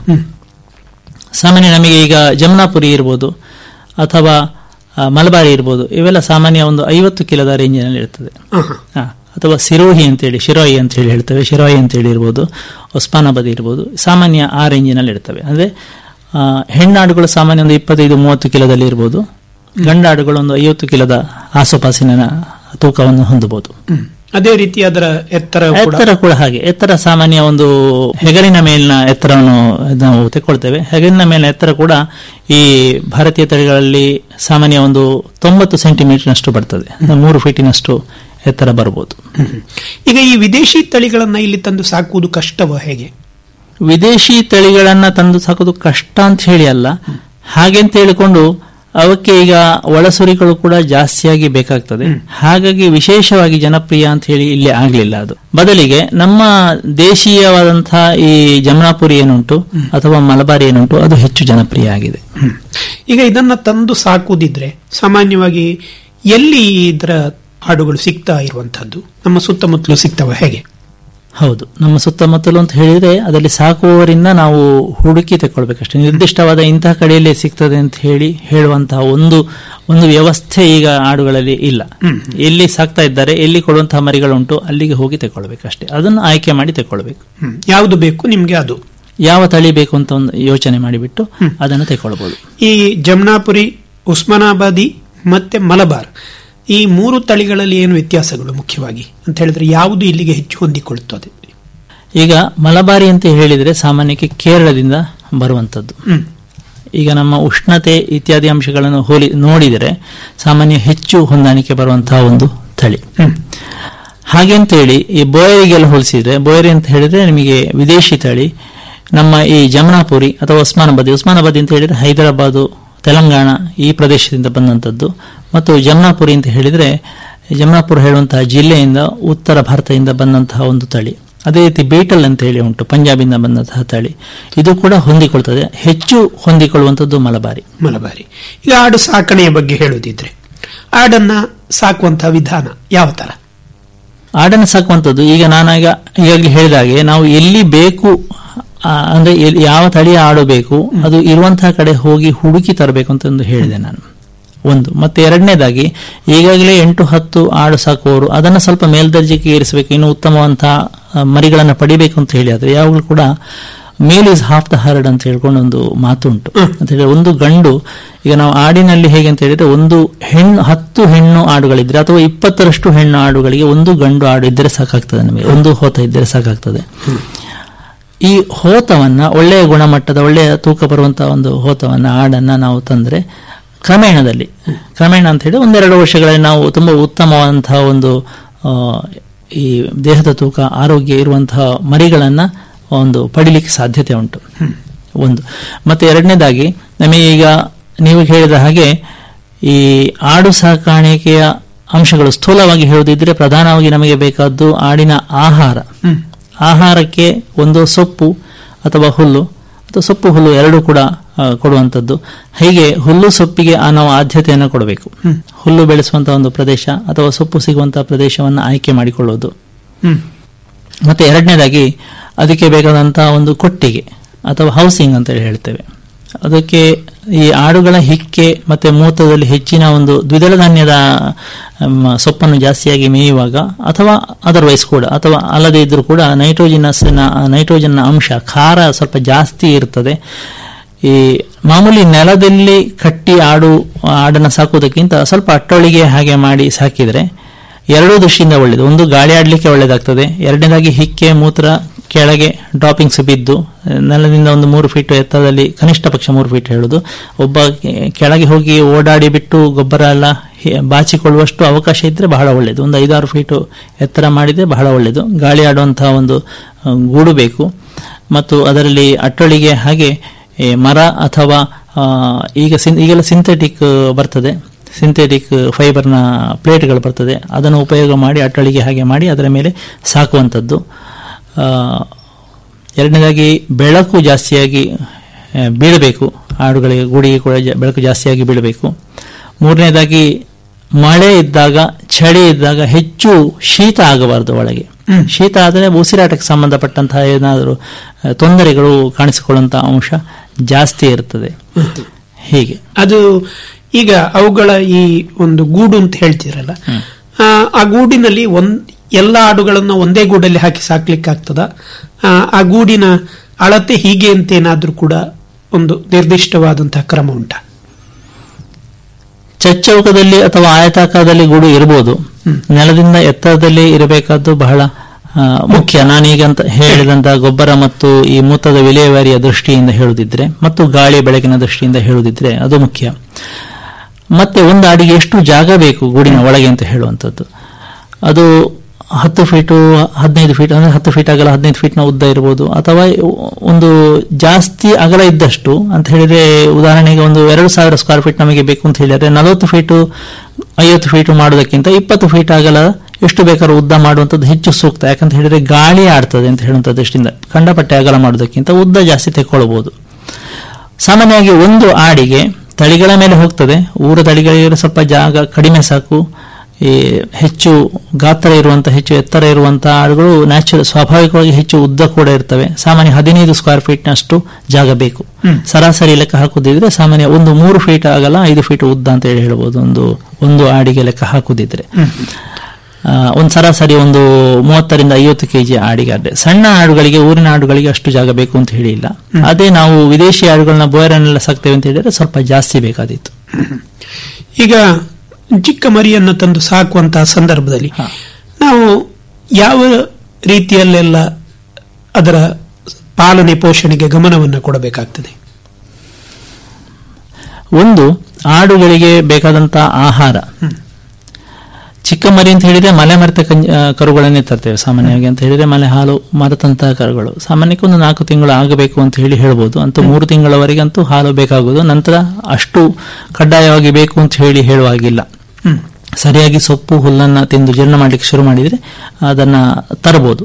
ಸಾಮಾನ್ಯ ನಮಗೆ ಈಗ ಜಮ್ನಾಪುರಿ ಇರ್ಬೋದು ಅಥವಾ ಆ, ಮಲಬಾರಿ ಇರ್ಬೋದು ಇವೆಲ್ಲ ಸಾಮಾನ್ಯ ಒಂದು ಐವತ್ತು ಕಿಲೋದ ರೇಂಜಿನಲ್ಲಿ ಇರ್ತದೆ ಹಾ, ಅಥವಾ ಸಿರೋಹಿ ಅಂತೇಳಿ ಶಿರೋಯಿ ಅಂತ ಹೇಳಿ ಹೇಳ್ತೇವೆ ಶಿರೋಯಿ ಅಂತೇಳಿ ಇರ್ಬೋದು ಒಸ್ಮಾನಾಬಾದಿ ಇರ್ಬೋದು ಸಾಮಾನ್ಯ ಆ ರೇಂಜಿನಲ್ಲಿ ಇರ್ತವೆ ಅಂದ್ರೆ ಆ, ಹೆಣ್ಣಾಡುಗಳು ಸಾಮಾನ್ಯ ಒಂದು ಇಪ್ಪತ್ತೈದು ಮೂವತ್ತು ಕಿಲೋದಲ್ಲಿ ಇರ್ಬೋದು ಗಂಡಾಡುಗಳು ಒಂದು ಐವತ್ತು ಕಿಲೋದ ಆಸುಪಾಸಿನ ತೂಕವನ್ನು ಹೊಂದಬಹುದು ಅದೇ ರೀತಿ ಅದರ ಎತ್ತರ ಕೂಡ ಎತ್ತರ ಕೂಡ ಹಾಗೆ ಎತ್ತರ ಸಾಮಾನ್ಯ ಒಂದು ಹೆಗಲಿನ ಮೇಲಿನ ಎತ್ತರವನ್ನು ನಾವು ತೆಕ್ಕೊಳ್ತೇವೆ ಹೆಗಲಿನ ಮೇಲಿನ ಎತ್ತರ ಕೂಡ ಈ ಭಾರತೀಯ ತಳಿಗಳಲ್ಲಿ ಸಾಮಾನ್ಯ ಒಂದು ತೊಂಬತ್ತು ಸೆಂಟಿಮೀಟರ್ನಷ್ಟು ಬರ್ತದೆ ಅಂದ್ರೆ ಮೂರು ಫೀಟಿನಷ್ಟು ಎತ್ತರ ಬರಬಹುದು ಹ್ಮ್. ಈಗ ಈ ವಿದೇಶಿ ತಳಿಗಳನ್ನ ಇಲ್ಲಿ ತಂದು ಸಾಕುವುದು ಕಷ್ಟವ ಹೇಗೆ ವಿದೇಶಿ ತಳಿಗಳನ್ನ ತಂದು ಸಾಕೋದು ಕಷ್ಟ ಅಂತ ಹೇಳಿ ಅಲ್ಲ ಹಾಗೆ ಅಂತ ಹೇಳಿಕೊಂಡು ಅವಕ್ಕೆ ಈಗ ಒಳಸುರಿಗಳು ಕೂಡ ಜಾಸ್ತಿಯಾಗಿ ಬೇಕಾಗ್ತದೆ ಹಾಗಾಗಿ ವಿಶೇಷವಾಗಿ ಜನಪ್ರಿಯ ಅಂತ ಹೇಳಿ ಇಲ್ಲಿ ಆಗ್ಲಿಲ್ಲ ಅದು ಬದಲಿಗೆ ನಮ್ಮ ದೇಶೀಯವಾದಂತಹ ಈ ಜಮನಾಪುರಿ ಏನುಂಟು ಅಥವಾ ಮಲಬಾರಿ ಏನುಂಟು ಅದು ಹೆಚ್ಚು ಜನಪ್ರಿಯ ಆಗಿದೆ ಹ್ಮ್. ಈಗ ಇದನ್ನ ತಂದು ಸಾಕುವುದಿದ್ರೆ ಸಾಮಾನ್ಯವಾಗಿ ಎಲ್ಲಿ ಇದರ ಆಡುಗಳು ಸಿಗ್ತಾ ಇರುವಂತಹದ್ದು ನಮ್ಮ ಸುತ್ತಮುತ್ತಲು ಸಿಗ್ತವ ಹೇಗೆ ಹೌದು ನಮ್ಮ ಸುತ್ತಮುತ್ತಲು ಅಂತ ಹೇಳಿದ್ರೆ ಅದರಲ್ಲಿ ಸಾಕುವವರಿಂದ ನಾವು ಹುಡುಕಿ ತಗೊಳ್ಬೇಕಷ್ಟೇ ನಿರ್ದಿಷ್ಟವಾದ ಇಂತಹ ಕಡೆಯಲ್ಲೇ ಸಿಗ್ತದೆ ಅಂತ ಹೇಳಿ ಹೇಳುವಂತಹ ಒಂದು ಒಂದು ವ್ಯವಸ್ಥೆ ಈಗ ಆಡುಗಳಲ್ಲಿ ಇಲ್ಲ ಎಲ್ಲಿ ಸಾಕ್ತಾ ಇದ್ದಾರೆ ಎಲ್ಲಿ ಕೊಡುವಂತಹ ಮರಿಗಳುಂಟು ಅಲ್ಲಿಗೆ ಹೋಗಿ ತಗೊಳ್ಬೇಕಷ್ಟೇ ಅದನ್ನು ಆಯ್ಕೆ ಮಾಡಿ ತಗೊಳ್ಬೇಕು ಹ್ಮ್. ಯಾವುದು ಬೇಕು ನಿಮ್ಗೆ ಅದು ಯಾವ ತಳಿ ಬೇಕು ಅಂತ ಒಂದು ಯೋಚನೆ ಮಾಡಿಬಿಟ್ಟು ಅದನ್ನು ತಗೊಳ್ಬಹುದು ಈ ಜಮ್ನಾಪುರಿ ಉಸ್ಮಾನಾಬಾದಿ ಮತ್ತೆ ಮಲಬಾರ್ ಈ ಮೂರು ತಳಿಗಳಲ್ಲಿ ಏನು ವ್ಯತ್ಯಾಸಗಳು ಮುಖ್ಯವಾಗಿ ಅಂತ ಹೇಳಿದ್ರೆ ಯಾವುದು ಇಲ್ಲಿಗೆ ಹೆಚ್ಚು ಹೊಂದಿಕೊಳ್ಳುತ್ತದೆ ಈಗ ಮಲಬಾರಿ ಅಂತ ಹೇಳಿದ್ರೆ ಸಾಮಾನ್ಯಕ್ಕೆ ಕೇರಳದಿಂದ ಬರುವಂತದ್ದು ಹ್ಮ್. ಈಗ ನಮ್ಮ ಉಷ್ಣತೆ ಇತ್ಯಾದಿ ಅಂಶಗಳನ್ನು ಹೋಲಿ ನೋಡಿದರೆ ಸಾಮಾನ್ಯ ಹೆಚ್ಚು ಹೊಂದಾಣಿಕೆ ಬರುವಂತಹ ಒಂದು ತಳಿ ಹಾಗೆ ಅಂತೇಳಿ ಈ ಬೋಯರಿಗೆಲ್ಲ ಹೋಲಿಸಿದ್ರೆ ಬೋಯರಿ ಅಂತ ಹೇಳಿದ್ರೆ ನಿಮಗೆ ವಿದೇಶಿ ತಳಿ ನಮ್ಮ ಈ ಜಮನಾಪುರಿ ಅಥವಾ ಉಸ್ಮಾನಾಬಾದಿ ಉಸ್ಮಾನಾಬಾದಿ ಅಂತ ಹೇಳಿದ್ರೆ ಹೈದರಾಬಾದು ತೆಲಂಗಾಣ ಈ ಪ್ರದೇಶದಿಂದ ಬಂದಂಥದ್ದು ಮತ್ತು ಜಮನಾಪುರಿ ಅಂತ ಹೇಳಿದ್ರೆ ಜಮನಾಪುರ ಹೇಳುವಂತಹ ಜಿಲ್ಲೆಯಿಂದ ಉತ್ತರ ಭಾರತದಿಂದ ಬಂದಂತಹ ಒಂದು ತಳಿ ಅದೇ ರೀತಿ ಬೀಟಲ್ ಅಂತ ಹೇಳಿ ಉಂಟು ಪಂಜಾಬಿಂದ ಬಂದಂತಹ ತಳಿ ಇದು ಕೂಡ ಹೊಂದಿಕೊಳ್ತದೆ ಹೆಚ್ಚು ಹೊಂದಿಕೊಳ್ಳುವಂಥದ್ದು ಮಲಬಾರಿ ಮಲಬಾರಿ ಈಗ ಆಡು ಸಾಕಣೆಯ ಬಗ್ಗೆ ಹೇಳುವುದಿದ್ರೆ ಆಡನ್ನ ಸಾಕುವಂತಹ ವಿಧಾನ ಯಾವ ತರ ಆಡನ್ನು ಸಾಕುವಂಥದ್ದು ಈಗ ನಾನಾಗ ಈಗಾಗಲೇ ಹೇಳಿದ ಹಾಗೆ ನಾವು ಎಲ್ಲಿ ಬೇಕು ಆ, ಅಂದ್ರೆ ಎಲ್ಲಿ- ಯಾವ ತಳಿಯ ಆಡು ಬೇಕು ಅದು ಇರುವಂತಹ ಕಡೆ ಹೋಗಿ ಹುಡುಕಿ ತರಬೇಕು ಅಂತ ಒಂದು ಹೇಳಿದೆ ನಾನು ಒಂದು ಮತ್ತೆ ಎರಡನೇದಾಗಿ ಈಗಾಗಲೇ ಎಂಟು ಹತ್ತು ಆಡು ಸಾಕುವವರು ಅದನ್ನು ಸ್ವಲ್ಪ ಮೇಲ್ದರ್ಜೆಗೆ ಏರಿಸಬೇಕು ಇನ್ನು ಉತ್ತಮವಂತಹ ಆ, ಮರಿಗಳನ್ನು ಪಡಿಬೇಕು ಅಂತ ಹೇಳಿ ಆದ್ರೆ ಯಾವಾಗಲೂ ಕೂಡ male is half the herd ಅಂತ ಹೇಳ್ಕೊಂಡು ಒಂದು ಮಾತು ಉಂಟು ಅಂತ ಹೇಳಿದ್ರೆ ಒಂದು ಗಂಡು ಈಗ ನಾವು ಆಡಿನಲ್ಲಿ ಹೇಗೆ ಅಂತ ಹೇಳಿದ್ರೆ ಒಂದು ಹೆಣ್ಣು ಹತ್ತು ಹೆಣ್ಣು ಆಡುಗಳಿದ್ರೆ ಅಥವಾ ಇಪ್ಪತ್ತರಷ್ಟು ಹೆಣ್ಣು ಆಡುಗಳಿಗೆ ಒಂದು ಗಂಡು ಆಡು ಇದ್ದರೆ ಸಾಕಾಗ್ತದೆ ನಮಗೆ ಒಂದು ಹೋತ ಇದ್ದರೆ ಸಾಕಾಗ್ತದೆ ಈ ಹೋತವನ್ನ ಒಳ್ಳೆಯ ಗುಣಮಟ್ಟದ ಒಳ್ಳೆಯ ತೂಕ ಬರುವಂತಹ ಒಂದು ಹೋತವನ್ನ ಆಡನ್ನ ನಾವು ತಂದ್ರೆ ಕ್ರಮೇಣದಲ್ಲಿ ಕ್ರಮೇಣ ಅಂತ ಹೇಳಿ ಒಂದೆರಡು ವರ್ಷಗಳಲ್ಲಿ ನಾವು ತುಂಬಾ ಉತ್ತಮವಾದಂತಹ ಒಂದು ಆ, ಈ ದೇಹದ ತೂಕ ಆರೋಗ್ಯ ಇರುವಂತಹ ಮರಿಗಳನ್ನ ಒಂದು ಪಡಿಲಿಕ್ಕೆ ಸಾಧ್ಯತೆ ಉಂಟು ಒಂದು ಮತ್ತೆ ಎರಡನೇದಾಗಿ ನಮಗೆ ಈಗ ನೀವು ಹೇಳಿದ ಹಾಗೆ ಈ ಆಡು ಸಾಕಾಣಿಕೆಯ ಅಂಶಗಳು ಸ್ಥೂಲವಾಗಿ ಹೇಳುದಿದ್ರೆ ಪ್ರಧಾನವಾಗಿ ನಮಗೆ ಬೇಕಾದ್ದು ಆಡಿನ ಆಹಾರ ಆಹಾರಕ್ಕೆ ಒಂದು ಸೊಪ್ಪು ಅಥವಾ ಹುಲ್ಲು ಅಥವಾ ಸೊಪ್ಪು ಹುಲ್ಲು ಎರಡೂ ಕೂಡ ಆ, ಕೊಡುವಂಥದ್ದು ಹೀಗೆ ಹುಲ್ಲು ಸೊಪ್ಪಿಗೆ ಆ ನಾವು ಆದ್ಯತೆಯನ್ನು ಕೊಡಬೇಕು ಹುಲ್ಲು ಬೆಳೆಸುವಂತಹ ಒಂದು ಪ್ರದೇಶ ಅಥವಾ ಸೊಪ್ಪು ಸಿಗುವಂತಹ ಪ್ರದೇಶವನ್ನು ಆಯ್ಕೆ ಮಾಡಿಕೊಳ್ಳುವುದು ಹ್ಮ್ ಮತ್ತೆ ಎರಡನೇದಾಗಿ ಅದಕ್ಕೆ ಬೇಕಾದಂತಹ ಒಂದು ಕೊಟ್ಟಿಗೆ ಅಥವಾ ಹೌಸಿಂಗ್ ಅಂತ ಹೇಳಿ ಹೇಳ್ತೇವೆ ಅದಕ್ಕೆ ಈ ಆಡುಗಳ ಹಿಕ್ಕೆ ಮತ್ತೆ ಮೂತ್ರದಲ್ಲಿ ಹೆಚ್ಚಿನ ಒಂದು ದ್ವಿದಳ ಧಾನ್ಯದ ಮ್, ಸೊಪ್ಪನ್ನು ಜಾಸ್ತಿಯಾಗಿ ಮೇಯುವಾಗ ಅಥವಾ ಅದರ್ವೈಸ್ ಕೂಡ ಅಥವಾ ಅಲ್ಲದೆ ಇದ್ರೂ ಕೂಡ ನೈಟ್ರೋಜಿನಸ್ ನೈಟ್ರೋಜನ್ನ ಅಂಶ ಖಾರ ಸ್ವಲ್ಪ ಜಾಸ್ತಿ ಇರ್ತದೆ ಈ ಮಾಮೂಲಿ ನೆಲದಲ್ಲಿ ಕಟ್ಟಿ ಆಡು ಆಡನ್ನ ಸಾಕುವುದಕ್ಕಿಂತ ಸ್ವಲ್ಪ ಅಟ್ಟೊಳಿಗೆ ಹಾಗೆ ಮಾಡಿ ಸಾಕಿದ್ರೆ ಎರಡೂ ದೃಷ್ಟಿಯಿಂದ ಒಳ್ಳೆಯದು ಒಂದು ಗಾಳಿ ಆಡಲಿಕ್ಕೆ ಒಳ್ಳೆಯದಾಗ್ತದೆ ಎರಡನೇದಾಗಿ ಹಿಕ್ಕೆ ಮೂತ್ರ ಕೆಳಗೆ ಡ್ರಾಪಿಂಗ್ಸ್ ಬಿದ್ದು ನೆಲದಿಂದ ಒಂದು ಮೂರು ಫೀಟ್ ಎತ್ತರದಲ್ಲಿ ಕನಿಷ್ಠ ಪಕ್ಷ ಮೂರು ಫೀಟ್ ಹೇಳುದು ಒಬ್ಬ ಕೆ- ಕೆಳಗೆ ಹೋಗಿ ಓಡಾಡಿ ಬಿಟ್ಟು ಗೊಬ್ಬರ ಎಲ್ಲ ಹೆ- ಬಾಚಿಕೊಳ್ಳುವಷ್ಟು ಅವಕಾಶ ಇದ್ರೆ ಬಹಳ ಒಳ್ಳೆಯದು ಒಂದು ಐದಾರು ಫೀಟು ಎತ್ತರ ಮಾಡಿದ್ರೆ ಬಹಳ ಒಳ್ಳೆಯದು ಗಾಳಿ ಆಡುವಂತಹ ಒಂದು ಆ, ಗೂಡು ಬೇಕು ಮತ್ತು ಅದರಲ್ಲಿ ಅಟ್ಟಳಿಗೆ ಹಾಗೆ ಈ ಮರ ಅಥವಾ ಆ, ಈಗ ಸಿನ್- ಈಗೆಲ್ಲ ಸಿಂಥೆಟಿಕ್ ಬರ್ತದೆ ಸಿಂಥೆಟಿಕ್ ಫೈಬರ್ನ ಪ್ಲೇಟ್ಗಳು ಬರ್ತದೆ ಅದನ್ನು ಉಪಯೋಗ ಮಾಡಿ ಅಟ್ಟಳಿಗೆ ಹಾಗೆ ಮಾಡಿ ಅದರ ಮೇಲೆ ಸಾಕುವಂಥದ್ದು ಆ, ಎರಡನೇದಾಗಿ ಬೆಳಕು ಜಾಸ್ತಿಯಾಗಿ ಆ, ಬೀಳಬೇಕು ಆಡುಗಳಿಗೆ ಗೂಡಿಗೆ ಕೂಡ ಜ- ಬೆಳಕು ಜಾಸ್ತಿಯಾಗಿ ಬೀಳಬೇಕು ಮೂರನೇದಾಗಿ ಮಳೆ ಇದ್ದಾಗ ಚಳಿ ಇದ್ದಾಗ ಹೆಚ್ಚು ಶೀತ ಆಗಬಾರದು ಒಳಗೆ ಶೀತ ಆದರೆ ಉಸಿರಾಟಕ್ಕೆ ಸಂಬಂಧಪಟ್ಟಂತಹ ಏನಾದರೂ ಆ, ತೊಂದರೆಗಳು ಕಾಣಿಸಿಕೊಳ್ಳುವಂತಹ ಅಂಶ ಜಾಸ್ತಿ ಇರ್ತದೆ ಹೀಗೆ ಅದು ಈಗ ಅವುಗಳ ಈ ಒಂದು ಗೂಡು ಅಂತ ಹೇಳ್ತೀರಲ್ಲ ಆ, ಆ ಗೂಡಿನಲ್ಲಿ ಒಂದ್ ಎಲ್ಲ ಆಡುಗಳನ್ನ ಒಂದೇ ಗೂಡಲ್ಲಿ ಹಾಕಿ ಸಾಕ್ಲಿಕ್ಕೆ ಆಗ್ತದ ಆ, ಆ ಗೂಡಿನ ಅಳತೆ ಹೀಗೆ ಅಂತ ಏನಾದ್ರೂ ಕೂಡ ಒಂದು ನಿರ್ದಿಷ್ಟವಾದಂತಹ ಕ್ರಮ ಉಂಟಾ ಚಚ್ಚೌಕದಲ್ಲಿ ಅಥವಾ ಆಯತಾಕಾರದಲ್ಲಿ ಗೂಡು ಇರಬಹುದು ನೆಲದಿಂದ ಎತ್ತರದಲ್ಲಿ ಇರಬೇಕಾದ್ದು ಬಹಳ ಆ, ಮುಖ್ಯ ನಾನೀಗ ಅಂತ ಹೇಳಿದಂತಹ ಗೊಬ್ಬರ ಮತ್ತು ಈ ಮೂತ್ರದ ವಿಲೇವಾರಿಯ ದೃಷ್ಟಿಯಿಂದ ಹೇಳುದಿದ್ರೆ ಮತ್ತು ಗಾಳಿ ಬೆಳಕಿನ ದೃಷ್ಟಿಯಿಂದ ಹೇಳುದಿದ್ರೆ ಅದು ಮುಖ್ಯ ಮತ್ತೆ ಒಂದು ಅಡಿಗೆ ಎಷ್ಟು ಜಾಗ ಬೇಕು ಗೂಡಿನ ಒಳಗೆ ಅಂತ ಹೇಳುವಂಥದ್ದು ಅದು ಹತ್ತು ಫೀಟು ಹದಿನೈದು ಫೀಟ್ ಅಂದ್ರೆ ಹತ್ತು ಫೀಟ್ ಅಗಲ ಹದಿನೈದು ಫೀಟ್ನ ಉದ್ದ ಇರಬಹುದು ಅಥವಾ ಒಂದು ಜಾಸ್ತಿ ಅಗಲ ಇದ್ದಷ್ಟು ಅಂತ ಹೇಳಿದ್ರೆ ಉದಾಹರಣೆಗೆ ಒಂದು ಎರಡು ಸಾವಿರ ಸ್ಕ್ವೇರ್ ಫೀಟ್ ನಮಗೆ ಬೇಕು ಅಂತ ಹೇಳಿದ್ರೆ ನಲವತ್ತು ಫೀಟು ಐವತ್ತು ಫೀಟು ಮಾಡೋದಕ್ಕಿಂತ ಇಪ್ಪತ್ತು ಫೀಟ್ ಅಗಲ ಎಷ್ಟು ಬೇಕಾದ್ರೂ ಉದ್ದ ಮಾಡುವಂಥದ್ದು ಹೆಚ್ಚು ಸೂಕ್ತ ಯಾಕಂತ ಹೇಳಿದ್ರೆ ಗಾಳಿ ಆಡ್ತದೆ ಅಂತ ಹೇಳುವಂಥ ದೃಷ್ಟಿಯಿಂದ ಕಂಡಪಟ್ಟೆ ಅಗಲ ಮಾಡೋದಕ್ಕಿಂತ ಉದ್ದ ಜಾಸ್ತಿ ತೆಕ್ಕೊಳ್ಬಹುದು ಸಾಮಾನ್ಯವಾಗಿ ಒಂದು ಆಡಿಗೆ ತಳಿಗಳ ಮೇಲೆ ಹೋಗ್ತದೆ ಊರ ತಳಿಗಳಿಗೆ ಸ್ವಲ್ಪ ಜಾಗ ಕಡಿಮೆ ಸಾಕು ಈ ಹೆಚ್ಚು ಗಾತ್ರ ಇರುವಂತಹ ಹೆಚ್ಚು ಎತ್ತರ ಇರುವಂತಹ ಆಡುಗಳು ನ್ಯಾಚುರಲ್ ಸ್ವಾಭಾವಿಕವಾಗಿ ಹೆಚ್ಚು ಉದ್ದ ಕೂಡ ಇರ್ತವೆ ಸಾಮಾನ್ಯ ಹದಿನೈದು ಸ್ಕ್ವೇರ್ ಫೀಟ್ನಷ್ಟು ಜಾಗ ಬೇಕು ಸರಾಸರಿ ಲೆಕ್ಕ ಹಾಕುದಿದ್ರೆ ಸಾಮಾನ್ಯ ಒಂದು ಮೂರು ಫೀಟ್ ಆಗಲ್ಲ ಐದು ಫೀಟ್ ಉದ್ದ ಅಂತ ಹೇಳಿ ಹೇಳ್ಬೋದು ಒಂದು ಒಂದು ಆಡಿಗೆ ಲೆಕ್ಕ ಹಾಕುದಿದ್ರೆ ಆ, ಒಂದು ಸರಾಸರಿ ಒಂದು ಮೂವತ್ತರಿಂದ ಐವತ್ತು ಕೆಜಿ ಆಡಿಗಾದ್ರೆ ಸಣ್ಣ ಆಡುಗಳಿಗೆ ಊರಿನ ಆಡುಗಳಿಗೆ ಅಷ್ಟು ಜಾಗ ಬೇಕು ಅಂತ ಹೇಳಿಲ್ಲ ಅದೇ ನಾವು ವಿದೇಶಿ ಆಡುಗಳನ್ನ ಬೋಯರನ್ನೆಲ್ಲ ಸಾಕ್ತೇವೆ ಅಂತ ಹೇಳಿದ್ರೆ ಸ್ವಲ್ಪ ಜಾಸ್ತಿ ಬೇಕಾದೀತು ಈಗ ಚಿಕ್ಕ ಮರಿಯನ್ನು ತಂದು ಸಾಕುವಂತಹ ಸಂದರ್ಭದಲ್ಲಿ ಹಾ. ನಾವು ಯಾವ ರೀತಿಯಲ್ಲೆಲ್ಲ ಅದರ ಪಾಲನೆ ಪೋಷಣೆಗೆ ಗಮನವನ್ನು ಕೊಡಬೇಕಾಗ್ತದೆ ಒಂದು ಆಡುಗಳಿಗೆ ಬೇಕಾದಂತಹ ಆಹಾರ ಚಿಕ್ಕ ಮರಿ ಅಂತ ಹೇಳಿದ್ರೆ ಮಲೆ ಮರೆತ ಕಂಜ- ಆ, ಕರುಗಳನ್ನೇ ತರ್ತೇವೆ ಸಾಮಾನ್ಯವಾಗಿ ಅಂತ ಹೇಳಿದ್ರೆ ಮಲೆ ಹಾಲು ಮರೆತಂತಹ ಕರುಗಳು ಸಾಮಾನ್ಯಕ್ಕೆ ಒಂದು ನಾಲ್ಕು ತಿಂಗಳು ಆಗಬೇಕು ಅಂತ ಹೇಳಿ ಹೇಳ್ಬೋದು ಅಂತೂ ಮೂರು ತಿಂಗಳವರೆಗಂತೂ ಹಾಲು ಬೇಕಾಗುವುದು ನಂತರ ಅಷ್ಟು ಕಡ್ಡಾಯವಾಗಿ ಬೇಕು ಅಂತ ಹೇಳಿ ಹೇಳುವಾಗಿಲ್ಲ ಸರಿಯಾಗಿ ಸೊಪ್ಪು ಹುಲ್ಲನ್ನ ತಿಂದು ಜೀರ್ಣ ಮಾಡಲಿಕ್ಕೆ ಶುರು ಮಾಡಿದ್ರೆ ಅದನ್ನ ತರಬಹುದು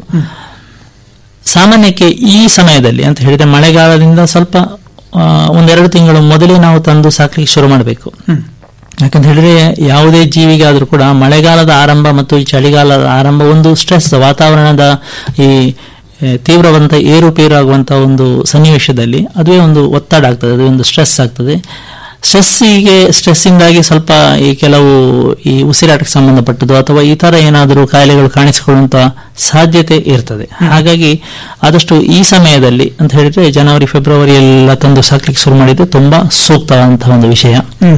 ಸಾಮಾನ್ಯಕ್ಕೆ ಈ ಸಮಯದಲ್ಲಿ ಅಂತ ಹೇಳಿದ್ರೆ ಮಳೆಗಾಲದಿಂದ ಸ್ವಲ್ಪ ಆ, ಒಂದೆರಡು ತಿಂಗಳು ಮೊದಲೇ ನಾವು ತಂದು ಸಾಕ್ಲಿಕ್ಕೆ ಶುರು ಮಾಡಬೇಕು ಯಾಕಂತ ಹೇಳಿದ್ರೆ ಯಾವುದೇ ಜೀವಿಗಾದ್ರೂ ಕೂಡ ಮಳೆಗಾಲದ ಆರಂಭ ಮತ್ತು ಈ ಚಳಿಗಾಲದ ಆರಂಭ ಒಂದು ಸ್ಟ್ರೆಸ್ ವಾತಾವರಣದ ಈ ಆ, ತೀವ್ರವಂತ ಏರುಪೇರು ಆಗುವಂತ ಒಂದು ಸನ್ನಿವೇಶದಲ್ಲಿ ಅದುವೇ ಒಂದು ಒತ್ತಡ ಆಗ್ತದೆ ಅದು ಒಂದು ಸ್ಟ್ರೆಸ್ ಆಗ್ತದೆ ಸ್ಟ್ರೆಸ್ಸಿಗೆ ಸ್ಟ್ರೆಸ್ಸಿಂದಾಗಿ ಸ್ವಲ್ಪ ಈ ಕೆಲವು ಈ ಉಸಿರಾಟಕ್ಕೆ ಸಂಬಂಧಪಟ್ಟದ್ದು ಅಥವಾ ಈ ತರ ಏನಾದರೂ ಕಾಯಿಲೆಗಳು ಕಾಣಿಸಿಕೊಳ್ಳುವಂತ ಸಾಧ್ಯತೆ ಇರ್ತದೆ ಹಾಗಾಗಿ ಆದಷ್ಟು ಈ ಸಮಯದಲ್ಲಿ ಅಂತ ಹೇಳಿದ್ರೆ ಜನವರಿ ಫೆಬ್ರವರಿ ಎಲ್ಲ ತಂದು ಸಾಕ್ಲಿಕ್ಕೆ ಶುರು ಮಾಡಿದ್ರೆ ತುಂಬಾ ಸೂಕ್ತವಾದಂತಹ ಒಂದು ವಿಷಯ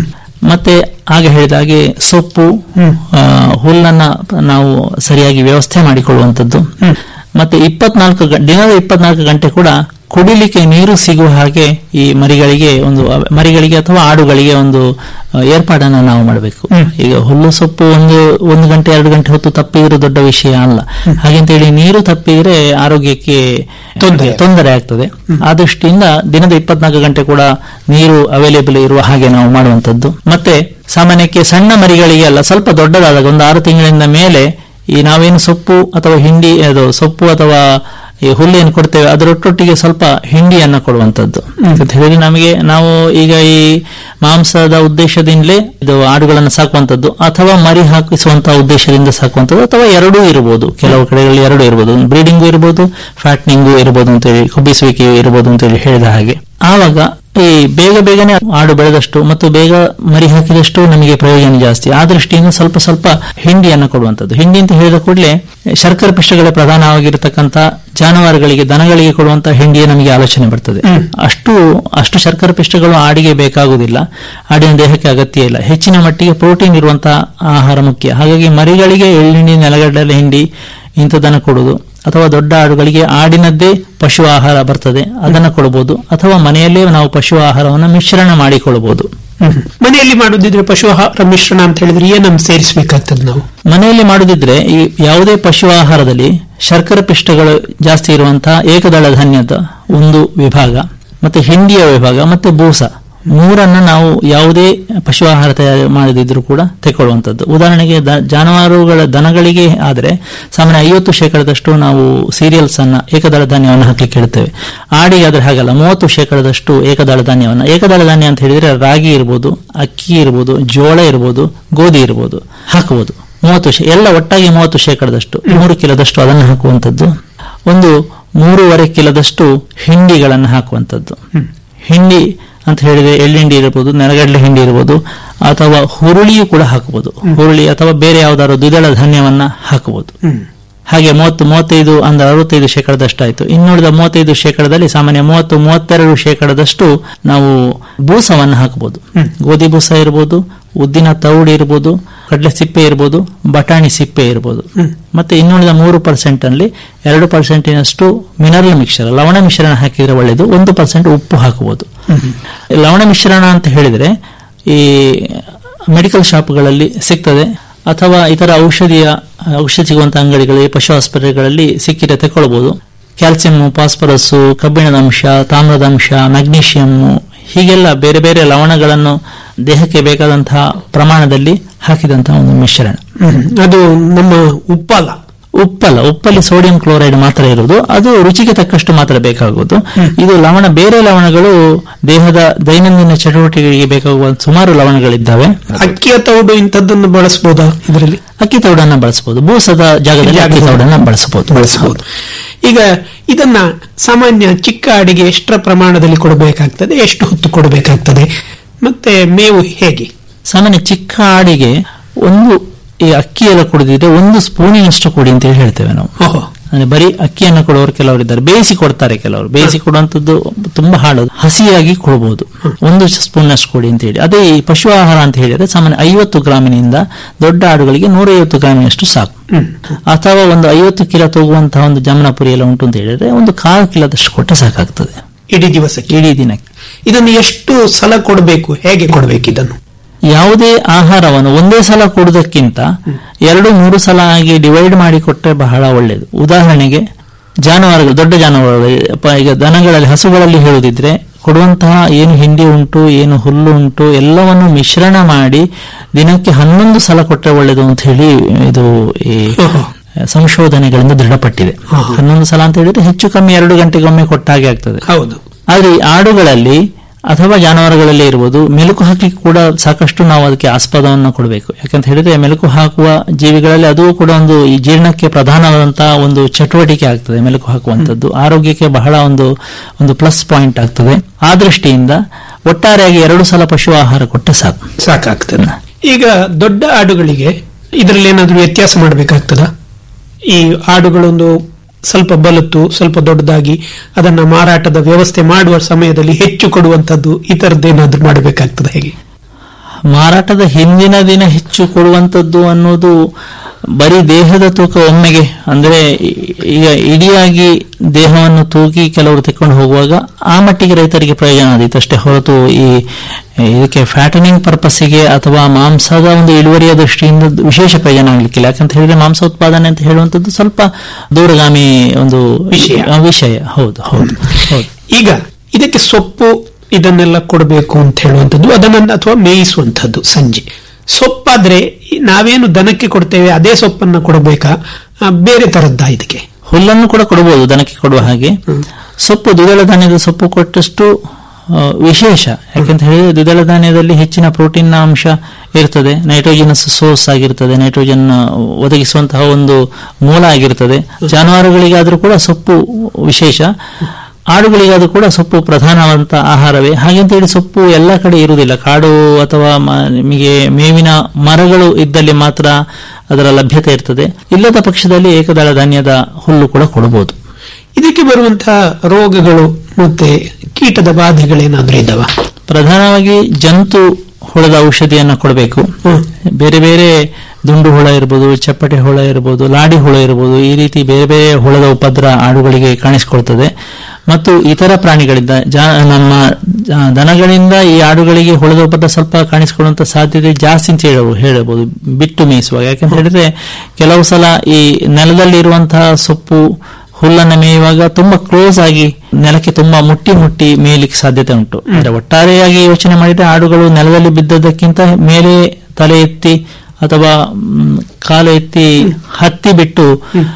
ಮತ್ತೆ ಆಗ ಹೇಳಿದ ಹಾಗೆ ಸೊಪ್ಪು ಆ, ಹುಲ್ಲನ್ನ ನಾವು ಸರಿಯಾಗಿ ವ್ಯವಸ್ಥೆ ಮಾಡಿಕೊಳ್ಳುವಂಥದ್ದು ಮತ್ತೆ ಇಪ್ಪತ್ನಾಲ್ಕು ಗ- ದಿನದ ಇಪ್ಪತ್ನಾಲ್ಕು ಗಂಟೆ ಕೂಡ ಕುಡಿಲಿಕ್ಕೆ ನೀರು ಸಿಗುವ ಹಾಗೆ ಈ ಮರಿಗಳಿಗೆ ಒಂದು ಅವ- ಮರಿಗಳಿಗೆ ಅಥವಾ ಆಡುಗಳಿಗೆ ಒಂದು ಆ, ಏರ್ಪಾಡನ್ನ ನಾವು ಮಾಡಬೇಕು ಈಗ ಹುಲ್ಲು ಸೊಪ್ಪು ಒಂದು ಒಂದು ಗಂಟೆ ಎರಡು ಗಂಟೆ ಹೊತ್ತು ತಪ್ಪಿದ್ರೆ ದೊಡ್ಡ ವಿಷಯ ಅಲ್ಲ ಹಾಗೆಂತೇಳಿ ನೀರು ತಪ್ಪಿದ್ರೆ ಆರೋಗ್ಯಕ್ಕೆ ತೊಂದರೆ. ತೊಂದರೆ ಆಗ್ತದೆ ಆ ದೃಷ್ಟಿಯಿಂದ ದಿನದ ಇಪ್ಪತ್ನಾಲ್ಕು ಗಂಟೆ ಕೂಡ ನೀರು ಅವೈಲೇಬಲ್ ಇರುವ ಹಾಗೆ ನಾವು ಮಾಡುವಂತದ್ದು ಮತ್ತೆ ಸಾಮಾನ್ಯಕ್ಕೆ ಸಣ್ಣ ಮರಿಗಳಿಗೆ ಅಲ್ಲ ಸ್ವಲ್ಪ ದೊಡ್ಡದಾದಾಗ ಒಂದು ಆರು ತಿಂಗಳಿಂದ ಮೇಲೆ ಈ ನಾವೇನು ಸೊಪ್ಪು ಅಥವಾ ಹಿಂಡಿ ಅದು ಸೊಪ್ಪು ಅಥವಾ ಈ ಹುಲ್ಲೇನು ಕೊಡ್ತೇವೆ ಅದರೊಟ್ಟೊಟ್ಟಿಗೆ ಸ್ವಲ್ಪ ಹಿಂಡಿಯನ್ನ ಕೊಡುವಂತದ್ದು ಅಂತ ಹೇಳಿದ್ರೆ ನಮಗೆ ನಾವು ಈಗ ಈ ಮಾಂಸದ ಉದ್ದೇಶದಿಂದಲೇ ಇದು ಆಡುಗಳನ್ನು ಸಾಕುವಂತದ್ದು ಅಥವಾ ಮರಿ ಹಾಕಿಸುವಂತಹ ಉದ್ದೇಶದಿಂದ ಸಾಕುವಂತದ್ದು ಅಥವಾ ಎರಡೂ ಇರಬಹುದು ಕೆಲವು ಕಡೆಗಳಲ್ಲಿ ಎರಡೂ ಇರಬಹುದು ಬ್ರೀಡಿಂಗು ಇರಬಹುದು ಫ್ಯಾಟ್ನಿಂಗು ಇರಬಹುದು ಅಂತ ಹೇಳಿ ಕೊಬ್ಬಿಸುವಿಕೆಯು ಇರಬಹುದು ಅಂತ ಹೇಳಿ ಹೇಳಿದ ಹಾಗೆ ಆವಾಗ ಈ ಬೇಗ ಬೇಗನೆ ಆಡು ಬೆಳೆದಷ್ಟು ಮತ್ತು ಬೇಗ ಮರಿ ಹಾಕಿದಷ್ಟು ನಮಗೆ ಪ್ರಯೋಜನ ಜಾಸ್ತಿ ಆ ದೃಷ್ಟಿಯಿಂದ ಸ್ವಲ್ಪ ಸ್ವಲ್ಪ ಹಿಂಡಿಯನ್ನು ಕೊಡುವಂಥದ್ದು ಹಿಂಡಿ ಅಂತ ಹೇಳಿದ ಕೂಡಲೇ ಶರ್ಕರ ಪಿಷ್ಟಗಳೇ ಪ್ರಧಾನವಾಗಿರತಕ್ಕಂತ ಜಾನುವಾರುಗಳಿಗೆ ದನಗಳಿಗೆ ಕೊಡುವಂತಹ ಹಿಂಡಿಯೇ ನಮಗೆ ಆಲೋಚನೆ ಬರ್ತದೆ ಅಷ್ಟು ಅಷ್ಟು ಶರ್ಕರ ಪಿಷ್ಟಗಳು ಆಡಿಗೆ ಬೇಕಾಗುವುದಿಲ್ಲ ಆಡಿನ ದೇಹಕ್ಕೆ ಅಗತ್ಯ ಇಲ್ಲ ಹೆಚ್ಚಿನ ಮಟ್ಟಿಗೆ ಪ್ರೋಟೀನ್ ಇರುವಂತಹ ಆಹಾರ ಮುಖ್ಯ ಹಾಗಾಗಿ ಮರಿಗಳಿಗೆ ಎಳ್ಳಿಂಡಿ ನೆಲಗಡಲೆ ಹಿಂಡಿ ಇಂಥದನ್ನು ಕೊಡುವುದು ಅಥವಾ ದೊಡ್ಡ ಆಡುಗಳಿಗೆ ಆಡಿನದ್ದೇ ಪಶು ಆಹಾರ ಬರ್ತದೆ ಅದನ್ನು ಕೊಡಬಹುದು ಅಥವಾ ಮನೆಯಲ್ಲೇ ನಾವು ಪಶು ಆಹಾರವನ್ನು ಮಿಶ್ರಣ ಮಾಡಿಕೊಳ್ಳಬಹುದು ಹ್ಮ್. ಮನೆಯಲ್ಲಿ ಮಾಡುದಿದ್ರೆ ಪಶು ಆಹಾರ ಮಿಶ್ರಣ ಅಂತ ಹೇಳಿದ್ರೆ ಏನನ್ನು ಸೇರಿಸಬೇಕಾಗ್ತದೆ ನಾವು ಮನೆಯಲ್ಲಿ ಮಾಡುದಿದ್ರೆ ಈ ಯಾವುದೇ ಪಶು ಆಹಾರದಲ್ಲಿ ಶರ್ಕರ ಪಿಷ್ಟಗಳು ಜಾಸ್ತಿ ಇರುವಂತಹ ಏಕದಳ ಧಾನ್ಯದ ಒಂದು ವಿಭಾಗ ಮತ್ತೆ ಹಿಂಡಿಯ ವಿಭಾಗ ಮತ್ತೆ ಬೂಸ ಮೂರನ್ನ ನಾವು ಯಾವುದೇ ಪಶು ಆಹಾರ ತಯಾರು ಮಾಡದಿದ್ರೂ ಕೂಡ ತೆಗೊಳ್ಳುವಂಥದ್ದು ಉದಾಹರಣೆಗೆ ದ- ಜಾನುವಾರುಗಳ ದನಗಳಿಗೆ ಆದರೆ ಸಾಮಾನ್ಯ ಐವತ್ತು ಶೇಕಡದಷ್ಟು ನಾವು ಸೀರಿಯಲ್ಸ್ ಅನ್ನ ಏಕದಳ ಧಾನ್ಯವನ್ನು ಹಾಕಲಿಕ್ಕೆ ಹೇಳ್ತೇವೆ ಆಡಿಗೆ ಆದ್ರೆ ಹಾಗಲ್ಲ ಮೂವತ್ತು ಶೇಕಡದಷ್ಟು ಏಕದಳ ಧಾನ್ಯವನ್ನು ಏಕದಳ ಧಾನ್ಯ ಅಂತ ಹೇಳಿದ್ರೆ ರಾಗಿ ಇರ್ಬೋದು ಅಕ್ಕಿ ಇರ್ಬೋದು ಜೋಳ ಇರ್ಬೋದು ಗೋಧಿ ಇರ್ಬೋದು ಹಾಕಬಹುದು ಮೂವತ್ತು ಶೇ- ಎಲ್ಲ ಒಟ್ಟಾಗಿ ಮೂವತ್ತು ಶೇಕಡದಷ್ಟು ಮೂರು ಕಿಲೋದಷ್ಟು ಅದನ್ನು ಹಾಕುವಂಥದ್ದು ಒಂದು ಮೂರುವರೆ ಕಿಲೋದಷ್ಟು ಹಿಂಡಿಗಳನ್ನು ಹಾಕುವಂಥದ್ದು ಹಿಂಡಿ ಅಂತ ಹೇಳಿದ್ರೆ ಎಳ್ಳಿಂಡಿ ಇರಬಹುದು ನೆಲಗಡಲೆ ಹಿಂಡಿ ಇರಬಹುದು ಅಥವಾ ಹುರುಳಿಯೂ ಕೂಡ ಹಾಕಬಹುದು ಹುರುಳಿ ಅಥವಾ ಬೇರೆ ಯಾವ್ದಾದ್ರು ದ್ವಿದಳ ಧಾನ್ಯವನ್ನ ಹಾಕಬಹುದು ಹಾಗೆ ಮೂವತ್ತು ಮೂವತ್ತೈದು ಅಂದ್ರೆ ಅರವತ್ತೈದು ಶೇಕಡದಷ್ಟಾಯ್ತು ಇನ್ನುಳಿದ ಮೂವತ್ತೈದು ಶೇಕಡದಲ್ಲಿ ಸಾಮಾನ್ಯ ಮೂವತ್ತು ಮೂವತ್ತೆರಡು ಶೇಕಡದಷ್ಟು ನಾವು ಬೂಸವನ್ನು ಹಾಕಬಹುದು ಗೋಧಿ ಬೂಸ ಇರಬಹುದು ಉದ್ದಿನ ತೌಡು ಇರಬಹುದು ಕಡಲೆ ಸಿಪ್ಪೆ ಇರಬಹುದು ಬಟಾಣಿ ಸಿಪ್ಪೆ ಇರಬಹುದು ಮತ್ತೆ ಇನ್ನುಳಿದ ಮೂರು ಪರ್ಸೆಂಟ್ ಅಲ್ಲಿ ಎರಡು ಪರ್ಸೆಂಟಿನಷ್ಟು ಮಿನರಲ್ ಮಿಶ್ರಣ ಲವಣ ಮಿಶ್ರಣ ಹಾಕಿದ್ರೆ ಒಳ್ಳೆಯದು ಒಂದು ಪರ್ಸೆಂಟ್ ಉಪ್ಪು ಹಾಕಬಹುದು ಲವಣ ಮಿಶ್ರಣ ಅಂತ ಹೇಳಿದ್ರೆ ಈ ಮೆಡಿಕಲ್ ಶಾಪ್ಗಳಲ್ಲಿ ಸಿಗ್ತದೆ ಅಥವಾ ಇತರ ಔಷಧಿಯ ಔಷಧಿ ಸಿಗುವಂತಹ ಅಂಗಡಿಗಳಲ್ಲಿ ಪಶು ಆಸ್ಪತ್ರೆಗಳಲ್ಲಿ ಸಿಕ್ಕಿರೆ ತಗೊಳ್ಬಹುದು ಕ್ಯಾಲ್ಸಿಯಂ ಫಾಸ್ಫರಸ್ ಕಬ್ಬಿಣದ ಅಂಶ ತಾಮ್ರದ ಅಂಶ ಮ್ಯಾಗ್ನೀಷಿಯಂ ಹೀಗೆಲ್ಲ ಬೇರೆ ಬೇರೆ ಲವಣಗಳನ್ನು ದೇಹಕ್ಕೆ ಬೇಕಾದಂತಹ ಪ್ರಮಾಣದಲ್ಲಿ ಹಾಕಿದಂತಹ ಒಂದು ಮಿಶ್ರಣ ಹ್ಮ್. ಅದು ನಮ್ಮ ಉಪ್ಪಲ್ಲ ಉಪ್ಪಲ್ಲ ಉಪ್ಪಲ್ಲಿ ಸೋಡಿಯಂ ಕ್ಲೋರೈಡ್ ಮಾತ್ರ ಇರುವುದು ಅದು ರುಚಿಗೆ ತಕ್ಕಷ್ಟು ಮಾತ್ರ ಬೇಕಾಗುವುದು ಇದು ಲವಣ ಬೇರೆ ಲವಣಗಳು ದೇಹದ ದೈನಂದಿನ ಚಟುವಟಿಕೆಗಳಿಗೆ ಬೇಕಾಗುವ ಸುಮಾರು ಲವಣಗಳಿದ್ದಾವೆ ಅಕ್ಕಿಯ ತೌಡು ಇಂಥದ್ದನ್ನು ಬಳಸಬಹುದಾ ಇದರಲ್ಲಿ ಅಕ್ಕಿ ತೌಡನ್ನ ಬಳಸಬಹುದು ಬೂಸದ ಜಾಗದಲ್ಲಿ ಅಕ್ಕಿ ತೌಡನ್ನ ಬಳಸಬಹುದು ಬಳಸಬಹುದು ಈಗ ಇದನ್ನ ಸಾಮಾನ್ಯ ಚಿಕ್ಕ ಅಡಿಗೆ ಎಷ್ಟರ ಪ್ರಮಾಣದಲ್ಲಿ ಕೊಡಬೇಕಾಗ್ತದೆ ಎಷ್ಟು ಹೊತ್ತು ಕೊಡಬೇಕಾಗ್ತದೆ ಮತ್ತೆ ಮೇವು ಹೇಗೆ ಸಾಮಾನ್ಯ ಚಿಕ್ಕ ಆಡಿಗೆ ಒಂದು ಈ ಅಕ್ಕಿ ಎಲ್ಲ ಕುಡಿದಿದ್ರೆ ಒಂದು ಸ್ಪೂನಿನಷ್ಟು ಕೊಡಿ ಅಂತ ಹೇಳಿ ಹೇಳ್ತೇವೆ ನಾವು ಓಹೋ ಅಂದ್ರೆ ಬರೀ ಅಕ್ಕಿಯನ್ನು ಕೊಡುವವರು ಕೆಲವರು ಇದ್ದಾರೆ ಬೇಯಿಸಿ ಕೊಡ್ತಾರೆ ಕೆಲವರು ಬೇಯಿಸಿ ಕೊಡುವಂತದ್ದು ತುಂಬಾ ಹಾಳದು ಹಸಿಯಾಗಿ ಕೊಡಬಹುದು ಒಂದು ಸ್ಪೂನ್ ಅಷ್ಟು ಕೊಡಿ ಅಂತ ಹೇಳಿ ಅದೇ ಈ ಪಶು ಆಹಾರ ಅಂತ ಹೇಳಿದ್ರೆ ಸಾಮಾನ್ಯ ಐವತ್ತು ಗ್ರಾಮಿನಿಂದ ದೊಡ್ಡ ಆಡುಗಳಿಗೆ ನೂರೈವತ್ತು ಗ್ರಾಮಿನಷ್ಟು ಸಾಕು ಅಥವಾ ಒಂದು ಐವತ್ತು ಕಿಲೋ ತೂಗುವಂತಹ ಒಂದು ಜಮನಾಪುರಿ ಎಲ್ಲ ಉಂಟು ಅಂತ ಹೇಳಿದ್ರೆ ಒಂದು ಕಾಲು ಕಿಲೋದಷ್ಟು ಕೊಟ್ಟರೆ ಸಾಕಾಗ್ತದೆ ಇಡೀ ದಿವಸಕ್ಕೆ ಇಡೀ ದಿನಕ್ಕೆ ಇದನ್ನು ಎಷ್ಟು ಸಲ ಕೊಡಬೇಕು ಹೇಗೆ ಕೊಡಬೇಕು ಇದನ್ನು ಯಾವುದೇ ಆಹಾರವನ್ನು ಒಂದೇ ಸಲ ಕೊಡುವುದಕ್ಕಿಂತ ಎರಡು ಮೂರು ಸಲ ಆಗಿ ಡಿವೈಡ್ ಮಾಡಿ ಕೊಟ್ಟರೆ ಬಹಳ ಒಳ್ಳೆಯದು ಉದಾಹರಣೆಗೆ ಜಾನುವಾರುಗಳು ದೊಡ್ಡ ಜಾನುವಾರುಗಳು ಪ- ಈಗ ದನಗಳಲ್ಲಿ ಹಸುಗಳಲ್ಲಿ ಹೇಳುದಿದ್ರೆ ಕೊಡುವಂತಹ ಏನು ಹಿಂಡಿ ಉಂಟು ಏನು ಹುಲ್ಲು ಉಂಟು ಎಲ್ಲವನ್ನು ಮಿಶ್ರಣ ಮಾಡಿ ದಿನಕ್ಕೆ ಹನ್ನೊಂದು ಸಲ ಕೊಟ್ಟರೆ ಒಳ್ಳೆಯದು ಅಂತ ಹೇಳಿ ಇದು ಈ ಓಹೋ. ಸಂಶೋಧನೆಗಳಿಂದ ದೃಢಪಟ್ಟಿದೆ ಹಾ. ಹನ್ನೊಂದು ಸಲ ಅಂತ ಹೇಳಿದ್ರೆ ಹೆಚ್ಚು ಕಮ್ಮಿ ಎರಡು ಗಂಟೆಗೊಮ್ಮೆ ಕೊಟ್ಟ ಹಾಗೆ ಆಗ್ತದೆ ಹೌದು ಆದ್ರೆ ಈ ಆಡುಗಳಲ್ಲಿ ಅಥವಾ ಜಾನುವಾರುಗಳಲ್ಲಿ ಇರುವುದು ಮೆಲುಕು ಹಾಕಲಿಕ್ಕೆ ಕೂಡ ಸಾಕಷ್ಟು ನಾವು ಅದಕ್ಕೆ ಆಸ್ಪದವನ್ನು ಕೊಡಬೇಕು ಯಾಕಂತ ಹೇಳಿದ್ರೆ ಮೆಲುಕು ಹಾಕುವ ಜೀವಿಗಳಲ್ಲಿ ಅದು ಕೂಡ ಒಂದು ಈ ಜೀರ್ಣಕ್ಕೆ ಪ್ರಧಾನವಾದಂತಹ ಒಂದು ಚಟುವಟಿಕೆ ಆಗ್ತದೆ ಮೆಲುಕು ಹಾಕುವಂಥದ್ದು ಆರೋಗ್ಯಕ್ಕೆ ಬಹಳ ಒಂದು ಒಂದು ಪ್ಲಸ್ ಪಾಯಿಂಟ್ ಆಗ್ತದೆ ಆ ದೃಷ್ಟಿಯಿಂದ ಒಟ್ಟಾರೆಯಾಗಿ ಎರಡು ಸಲ ಪಶು ಆಹಾರ ಕೊಟ್ಟರೆ ಸಾಕು ಸಾಕಾಗ್ತದೆ ಈಗ ದೊಡ್ಡ ಆಡುಗಳಿಗೆ ಇದರಲ್ಲಿ ಏನಾದ್ರೂ ವ್ಯತ್ಯಾಸ ಮಾಡಬೇಕಾಗ್ತದ ಈ ಆಡುಗಳೊಂದು ಸ್ವಲ್ಪ ಬಲತ್ತು ಸ್ವಲ್ಪ ದೊಡ್ಡದಾಗಿ ಅದನ್ನ ಮಾರಾಟದ ವ್ಯವಸ್ಥೆ ಮಾಡುವ ಸಮಯದಲ್ಲಿ ಹೆಚ್ಚು ಕೊಡುವಂತದ್ದು ಈ ತರದ್ದೇನಾದ್ರೂ ಮಾಡಬೇಕಾಗ್ತದ ಹೇಗೆ ಮಾರಾಟದ ಹಿಂದಿನ ದಿನ ಹೆಚ್ಚು ಕೊಡುವಂಥದ್ದು ಅನ್ನೋದು ಬರೀ ದೇಹದ ತೂಕ ಒಮ್ಮೆಗೆ ಅಂದ್ರೆ ಈ- ಈಗ ಇಡಿಯಾಗಿ ದೇಹವನ್ನು ತೂಗಿ ಕೆಲವರು ತೆಕ್ಕೊಂಡು ಹೋಗುವಾಗ ಆ ಮಟ್ಟಿಗೆ ರೈತರಿಗೆ ಪ್ರಯೋಜನ ಆದೀತು ಅಷ್ಟೇ ಹೊರತು ಈ ಇದಕ್ಕೆ ಫ್ಯಾಟನಿಂಗ್ ಪರ್ಪಸ್ಸಿಗೆ ಅಥವಾ ಮಾಂಸದ ಒಂದು ಇಳುವರಿಯ ದೃಷ್ಟಿಯಿಂದ ವಿಶೇಷ ಪ್ರಯೋಜನ ಆಗ್ಲಿಕ್ಕಿಲ್ಲ ಯಾಕಂತ ಹೇಳಿದ್ರೆ ಮಾಂಸ ಉತ್ಪಾದನೆ ಅಂತ ಹೇಳುವಂಥದ್ದು ಸ್ವಲ್ಪ ದೂರಗಾಮಿ ಒಂದು ವಿಷಯ. ಆ, ವಿಷಯ ಹೌದು ಹೌದು ಹೌದು ಈಗ ಇದಕ್ಕೆ ಸೊಪ್ಪು ಇದನ್ನೆಲ್ಲ ಕೊಡಬೇಕು ಅಂತ ಹೇಳುವಂಥದ್ದು ಅದನ್ನ ಅಥವಾ ಮೇಯಿಸುವಂಥದ್ದು ಸಂಜೆ ಸೊಪ್ಪಾದ್ರೆ ಈ ನಾವೇನು ದನಕ್ಕೆ ಕೊಡ್ತೇವೆ ಅದೇ ಸೊಪ್ಪನ್ನ ಕೊಡಬೇಕಾ ಆ, ಬೇರೆ ತರದ್ದ ಇದಕ್ಕೆ ಹುಲ್ಲನ್ನು ಕೂಡ ಕೊಡಬಹುದು ದನಕ್ಕೆ ಕೊಡುವ ಹಾಗೆ ಸೊಪ್ಪು ದ್ವಿದಳ ಧಾನ್ಯದ ಸೊಪ್ಪು ಕೊಟ್ಟಷ್ಟು ಆ, ವಿಶೇಷ ಯಾಕಂತ ಹೇಳಿದ್ರೆ ದ್ವಿದಳ ಧಾನ್ಯದಲ್ಲಿ ಹೆಚ್ಚಿನ ಪ್ರೋಟೀನ್ ಅಂಶ ಇರ್ತದೆ ನೈಟ್ರೋಜಿನಸ್ ಸೋರ್ಸ್ ಆಗಿರ್ತದೆ ನೈಟ್ರೋಜನ್ ಒದಗಿಸುವಂತಹ ಒಂದು ಮೂಲ ಆಗಿರ್ತದೆ ಜಾನುವಾರುಗಳಿಗಾದ್ರೂ ಕೂಡ ಸೊಪ್ಪು ವಿಶೇಷ ಆಡುಗಳಿಗಾದ್ರೂ ಕೂಡ ಸೊಪ್ಪು ಪ್ರಧಾನವಾದಂತಹ ಆಹಾರವೇ ಹಾಗೆಂತ ಹೇಳಿ ಸೊಪ್ಪು ಎಲ್ಲ ಕಡೆ ಇರುವುದಿಲ್ಲ ಕಾಡು ಅಥವಾ ಮ- ನಿಮಗೆ ಮೇವಿನ ಮರಗಳು ಇದ್ದಲ್ಲಿ ಮಾತ್ರ ಅದರ ಲಭ್ಯತೆ ಇರ್ತದೆ ಇಲ್ಲದ ಪಕ್ಷದಲ್ಲಿ ಏಕದಳ ಧಾನ್ಯದ ಹುಲ್ಲು ಕೂಡ ಕೊಡಬಹುದು ಇದಕ್ಕೆ ಬರುವಂತಹ ರೋಗಗಳು ಮತ್ತೆ ಕೀಟದ ಬಾಧೆಗಳೇನಾದ್ರೂ ಇದ್ದಾವ ಪ್ರಧಾನವಾಗಿ ಜಂತು ಹುಳದ ಔಷಧಿಯನ್ನು ಕೊಡಬೇಕು ಹ್ಮ್. ಬೇರೆ ಬೇರೆ ದುಂಡು ಹುಳ ಇರ್ಬೋದು ಚಪ್ಪಟೆ ಹುಳ ಇರ್ಬೋದು ಲಾಡಿ ಹುಳ ಇರ್ಬೋದು ಈ ರೀತಿ ಬೇರೆ ಬೇರೆ ಹುಳದ ಉಪದ್ರ ಆಡುಗಳಿಗೆ ಕಾಣಿಸಿಕೊಳ್ತದೆ ಮತ್ತು ಇತರ ಪ್ರಾಣಿಗಳಿಂದ ಜಾ- ನಮ್ಮ ಜ- ದನಗಳಿಂದ ಈ ಆಡುಗಳಿಗೆ ಹುಳದ ಉಪದ್ರ ಸ್ವಲ್ಪ ಕಾಣಿಸಿಕೊಳ್ಳುವಂತ ಸಾಧ್ಯತೆ ಜಾಸ್ತಿ ಅಂತ ಹೇಳ ಹೇಳಬಹುದು ಬಿಟ್ಟು ಮೇಯಿಸುವಾಗ ಯಾಕಂತ ಹೇಳಿದ್ರೆ ಕೆಲವು ಸಲ ಈ ನೆಲದಲ್ಲಿ ಇರುವಂತಹ ಸೊಪ್ಪು ಹುಲ್ಲನ್ನು ಮೇಯುವಾಗ ತುಂಬಾ ಕ್ಲೋಸ್ ಆಗಿ ನೆಲಕ್ಕೆ ತುಂಬಾ ಮುಟ್ಟಿ ಮುಟ್ಟಿ ಮೇಯಲಿಕ್ಕೆ ಸಾಧ್ಯತೆ ಉಂಟು ಅಂದ್ರೆ ಒಟ್ಟಾರೆಯಾಗಿ ಯೋಚನೆ ಮಾಡಿದ್ರೆ ಆಡುಗಳು ನೆಲದಲ್ಲಿ ಬಿದ್ದದಕ್ಕಿಂತ ಮೇಲೆ ತಲೆ ಎತ್ತಿ ಅಥವಾ ಮ್, ಕಾಲು ಎತ್ತಿ ಹತ್ತಿ ಬಿಟ್ಟು